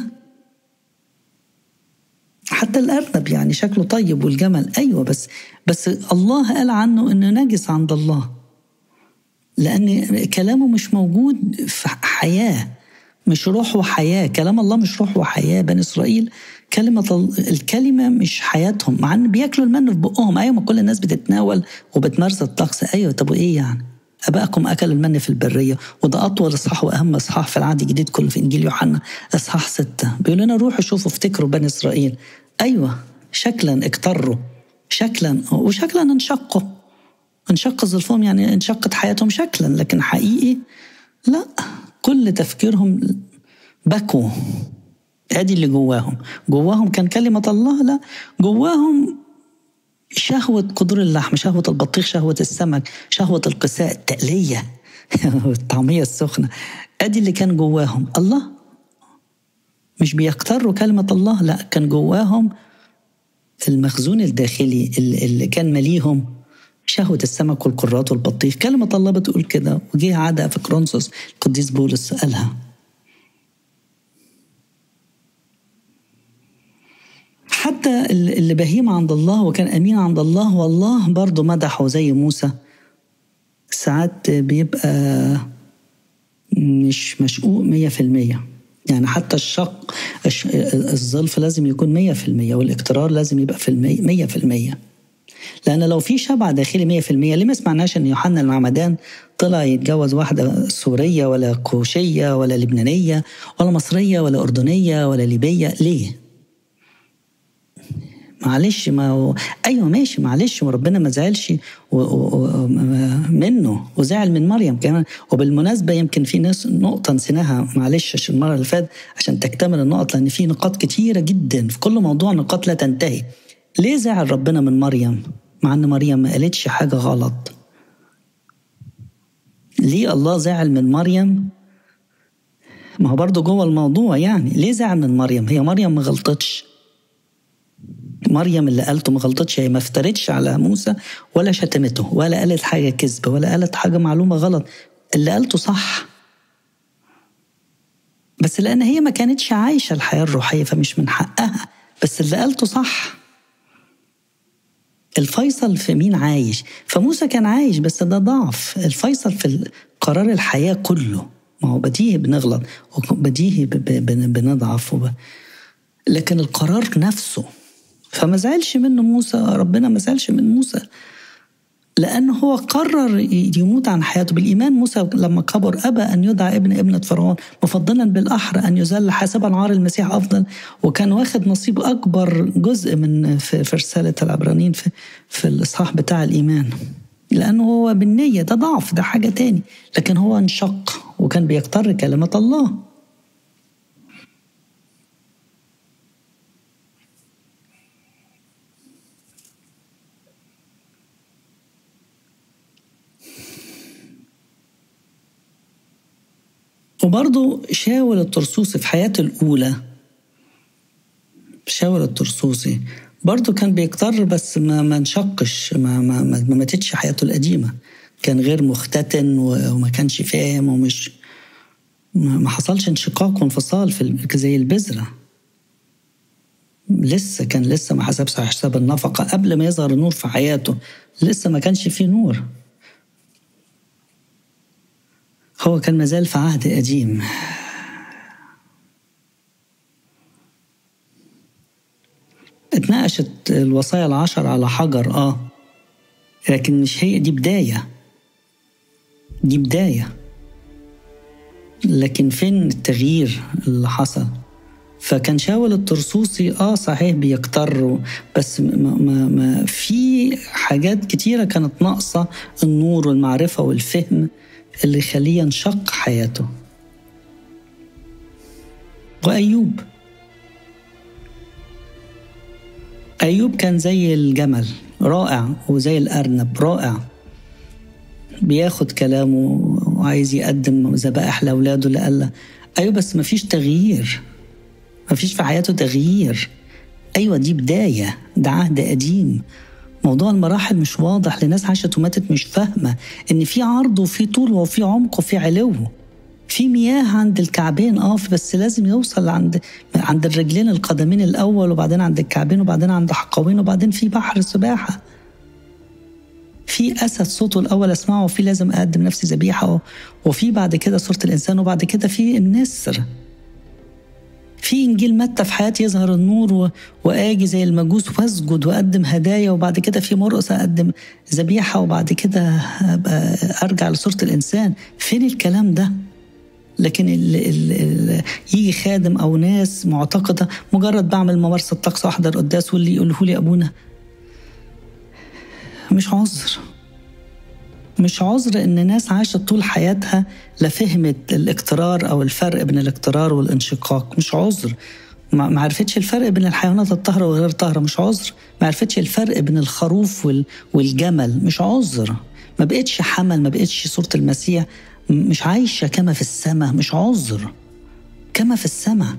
A: حتى الأرنب يعني شكله طيب والجمل أيوة بس بس الله قال عنه إنه نجس عند الله لأن كلامه مش موجود في حياة مش روح وحياة كلام الله مش روح وحياة بني إسرائيل كلمة الكلمة مش حياتهم مع ان بياكلوا المن في بقهم ايوه ما كل الناس بتتناول وبتمارس الطقس ايوه طب وايه يعني؟ ابائكم اكلوا المن في البريه وده اطول اصحاح واهم اصحاح في العهد الجديد كله في انجيل يوحنا اصحاح سته بيقول لنا روحوا شوفوا افتكروا بني اسرائيل ايوه شكلا اكتروا شكلا وشكلا انشقوا انشق ظلفهم يعني انشقت حياتهم شكلا لكن حقيقي لا كل تفكيرهم بكوا ادي اللي جواهم جواهم كان كلمة الله لا جواهم شهوة قدور اللحم شهوة البطيخ شهوة السمك شهوة القساء التقلية الطعمية السخنة ادي اللي كان جواهم الله مش بيقتروا كلمة الله لا كان جواهم المخزون الداخلي اللي كان مليهم شهوة السمك والقرات والبطيخ كلمة الله بتقول كده وجه عادة في كرونسوس القديس بولس قالها حتى اللي بهيم عند الله وكان أمين عند الله والله برضه مدحه زي موسى ساعات بيبقى مش مشقوق مية في المية يعني حتى الشق الظلف لازم يكون مية في المية والاقترار لازم يبقى في المية, مية في المية لأن لو في شبع داخلي مية في المية ليه ما سمعناش إن يوحنا المعمدان طلع يتجوز واحدة سورية ولا كوشية ولا لبنانية ولا مصرية ولا أردنية ولا ليبية ليه؟ معلش ما هو ايوه ماشي معلش وربنا ما زعلش و... و... منه وزعل من مريم كمان وبالمناسبه يمكن في ناس نقطه نسيناها معلش عشان المره اللي فاتت عشان تكتمل النقط لان في نقاط كتيره جدا في كل موضوع نقاط لا تنتهي ليه زعل ربنا من مريم مع ان مريم ما قالتش حاجه غلط ليه الله زعل من مريم ما هو برضه جوه الموضوع يعني ليه زعل من مريم هي مريم ما غلطتش مريم اللي قالته ما غلطتش هي ما افترتش على موسى ولا شتمته ولا قالت حاجه كذب ولا قالت حاجه معلومه غلط اللي قالته صح بس لان هي ما كانتش عايشه الحياه الروحيه فمش من حقها بس اللي قالته صح الفيصل في مين عايش فموسى كان عايش بس ده ضعف الفيصل في قرار الحياه كله ما هو بديهي بنغلط وبديهي بنضعف وب... لكن القرار نفسه فما زعلش منه موسى ربنا ما زعلش من موسى لأنه هو قرر يموت عن حياته بالإيمان موسى لما كبر أبى أن يدعى ابن ابنة فرعون مفضلا بالأحرى أن يذل حاسبا عار المسيح أفضل وكان واخد نصيب أكبر جزء من في, في رسالة العبرانيين في, في الإصحاح بتاع الإيمان لأنه هو بالنية ده ضعف ده حاجة تاني لكن هو انشق وكان بيقتر كلمة الله وبرضه شاول الطرسوسي في حياته الأولى شاول الطرسوسي برضه كان بيكتر بس ما ما انشقش ما ما ما ماتتش حياته القديمة كان غير مختتن وما كانش فاهم ومش ما حصلش انشقاق وانفصال في زي البذرة لسه كان لسه ما حسبش حساب النفقة قبل ما يظهر النور في حياته لسه ما كانش فيه نور هو كان مازال في عهد قديم اتناقشت الوصايا العشر على حجر اه لكن مش هي دي بداية دي بداية لكن فين التغيير اللي حصل فكان شاول الطرسوسي اه صحيح بيكتر بس ما, ما, ما في حاجات كتيرة كانت ناقصة النور والمعرفة والفهم اللي يخليه ينشق حياته وأيوب أيوب كان زي الجمل رائع وزي الأرنب رائع بياخد كلامه وعايز يقدم ذبائح لأولاده لألا أيوة بس مفيش تغيير مفيش في حياته تغيير أيوة دي بداية ده عهد قديم موضوع المراحل مش واضح لناس عاشت وماتت مش فاهمة إن في عرض وفي طول وفي عمق وفي علو في مياه عند الكعبين اه بس لازم يوصل عند عند الرجلين القدمين الاول وبعدين عند الكعبين وبعدين عند حقوين وبعدين في بحر سباحه في اسد صوته الاول اسمعه وفي لازم اقدم نفسي ذبيحه وفي بعد كده صوره الانسان وبعد كده في النسر في انجيل متى في حياتي يظهر النور و... واجي زي المجوس واسجد واقدم هدايا وبعد كده في مرقص اقدم ذبيحه وبعد كده ابقى ارجع لصوره الانسان فين الكلام ده لكن ال ال ال يجي خادم او ناس معتقده مجرد بعمل ممارسه طقس واحضر قداس واللي يقوله لي ابونا مش عذر مش عذر ان ناس عاشت طول حياتها لا فهمت الاقترار او الفرق بين الاقترار والانشقاق مش عذر ما عرفتش الفرق بين الحيوانات الطاهره وغير الطاهره مش عذر ما عرفتش الفرق بين الخروف والجمل مش عذر ما بقتش حمل ما بقتش صوره المسيح مش عايشه كما في السماء مش عذر كما في السماء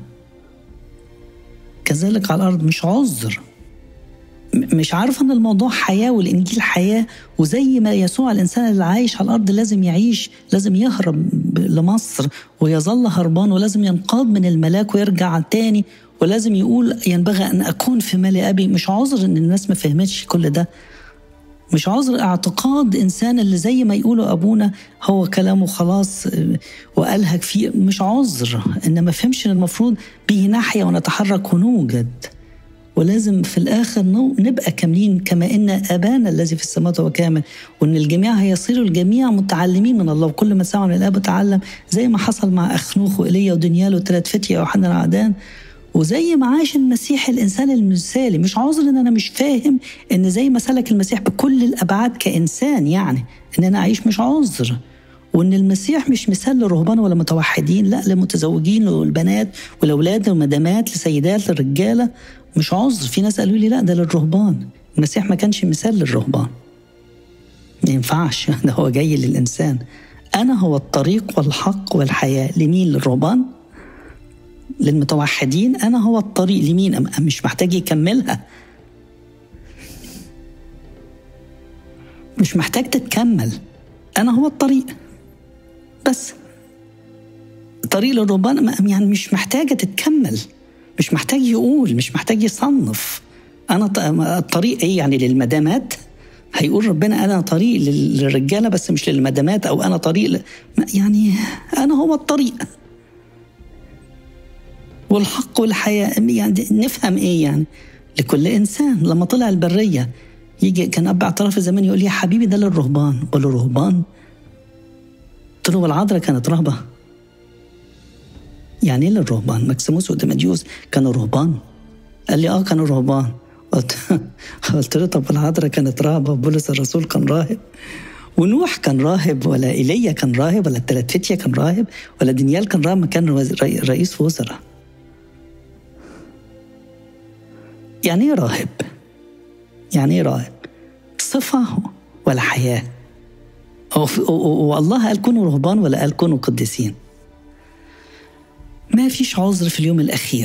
A: كذلك على الارض مش عذر مش عارفه ان الموضوع حياه والانجيل حياه وزي ما يسوع الانسان اللي عايش على الارض لازم يعيش لازم يهرب لمصر ويظل هربان ولازم ينقاد من الملاك ويرجع تاني ولازم يقول ينبغي ان اكون في مال ابي مش عذر ان الناس ما فهمتش كل ده مش عذر اعتقاد انسان اللي زي ما يقولوا ابونا هو كلامه خلاص والهج فيه مش عذر ان ما فهمش ان المفروض به ناحيه ونتحرك ونوجد ولازم في الآخر نبقى كاملين كما إن أبانا الذي في السماوات هو كامل وإن الجميع هيصيروا الجميع متعلمين من الله وكل ما سمع من الآب تعلم زي ما حصل مع أخنوخ وإيليا ودنيال وثلاث فتية وحنا العدان وزي ما عاش المسيح الانسان المثالي مش عذر ان انا مش فاهم ان زي ما سلك المسيح بكل الابعاد كانسان يعني ان انا اعيش مش عذر وان المسيح مش مثال للرهبان ولا متوحدين لا للمتزوجين والبنات والاولاد والمدامات لسيدات للرجاله مش عذر في ناس قالوا لي لا ده للرهبان المسيح ما كانش مثال للرهبان ما ينفعش ده هو جاي للإنسان أنا هو الطريق والحق والحياة لمين للرهبان للمتوحدين أنا هو الطريق لمين مش محتاج يكملها مش محتاج تتكمل أنا هو الطريق بس طريق للرهبان يعني مش محتاجة تتكمل مش محتاج يقول مش محتاج يصنف انا الطريق ايه يعني للمدامات هيقول ربنا انا طريق للرجاله بس مش للمدامات او انا طريق ل... يعني انا هو الطريق والحق والحياه يعني نفهم ايه يعني لكل انسان لما طلع البريه يجي كان اب اعتراف زمان يقول لي يا حبيبي ده للرهبان بقول له رهبان قلت له والعذراء كانت رهبه يعني ايه الرهبان؟ مكسيموس وديماديوس كانوا رهبان؟ قال لي اه كانوا رهبان قلت قلت له طب العذراء كانت راهبه وبولس الرسول كان راهب ونوح كان راهب ولا ايليا كان راهب ولا التلاتفتيا كان راهب ولا دانيال كان راهب كان رئيس وزراء يعني ايه راهب؟ يعني ايه راهب؟ صفه ولا حياه؟ والله قال كونوا رهبان ولا قال كونوا قديسين ما فيش عذر في اليوم الأخير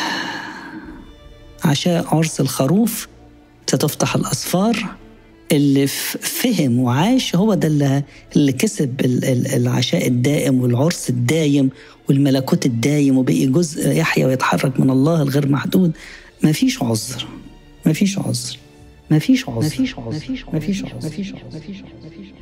A: عشاء عرس الخروف ستفتح الأسفار اللي فهم وعاش هو ده اللي كسب العشاء الدائم والعرس الدايم والملكوت الدايم وبقي جزء يحيا ويتحرك من الله الغير محدود ما فيش عذر ما فيش عذر ما فيش عذر ما فيش عذر ما فيش عذر ما فيش عذر ما فيش عذر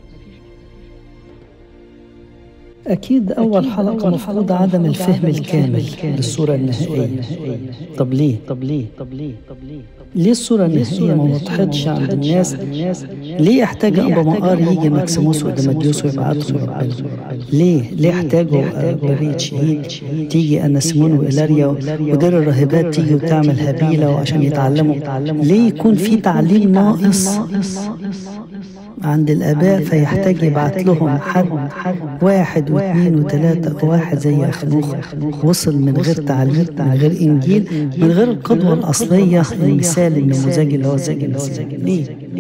A: أكيد أول حلقة مفروض عدم الفهم الكامل للصورة النهائية طب ليه؟ طب ليه؟ طب ليه؟ طب ليه؟ ليه الصورة النهائية ما وضحتش عند الناس؟ ليه احتاج أبا مقار يجي ماكسيموس ودمديوس ويبعتهم ربنا؟ ليه؟ ليه احتاجوا برية شهيد تيجي أنا سيمون وإلاريا ودير الراهبات تيجي وتعمل هبيلة وعشان يتعلموا؟ ليه يكون في تعليم ناقص عند الآباء فيحتاج يبعت لهم حد واحد واثنين وثلاثة واحد زي أخنوخ وصل من غير تعليم من غير إنجيل من غير القدوة الأصلية المثال النموذجي اللي هو زي ليه؟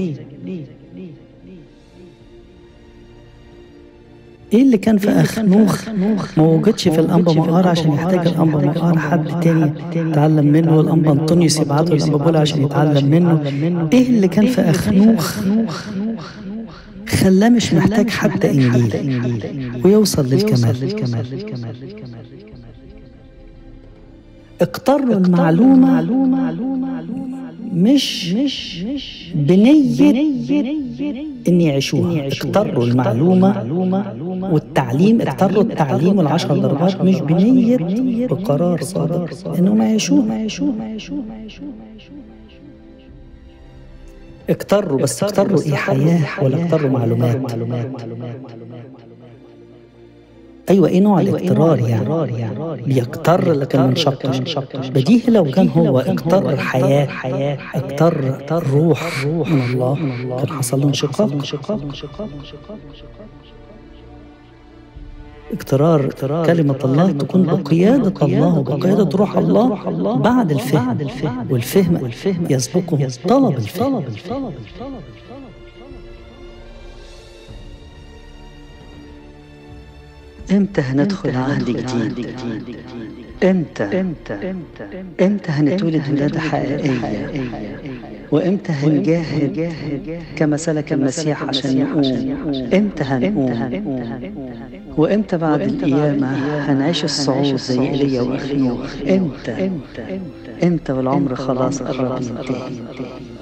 A: ايه اللي كان في اخنوخ ما وجدش في الانبا مقار عشان يحتاج الانبا مقار حد تاني يتعلم منه والانبا انطونيوس يبعته الانبا بولا عشان يتعلم منه ايه اللي كان في اخنوخ خلاه مش محتاج حتى انجيل ويوصل للكمال اقتروا المعلومة مش بنية إن يعيشوها اقتروا المعلومة والتعليم اقتروا التعليم والعشر درجات مش بنية بقرار صادق إنهم يعيشوها اقتروا بس اقتروا ايه حياه ولا اقتروا معلومات ايوه ايه نوع الاقترار يعني بيقتر لكن ما انشقش بديهي لو كان هو اقتر حياه اقتر روح من الله كان حصل له انشقاق اقترار كلمة الله تكون بقيادة الله وبقيادة روح الله بعد الفهم والفهم يسبقه طلب الفهم امتى هندخل عهد جديد امتى امتى امتى هنتولد ولادة حقيقية وامتى هنجاهد كما سلك المسيح عشان نقوم امتى هنقوم وامتى بعد القيامة هنعيش الصعود زي ايليا واخنوخ امتى امتى والعمر خلاص قرب ينتهي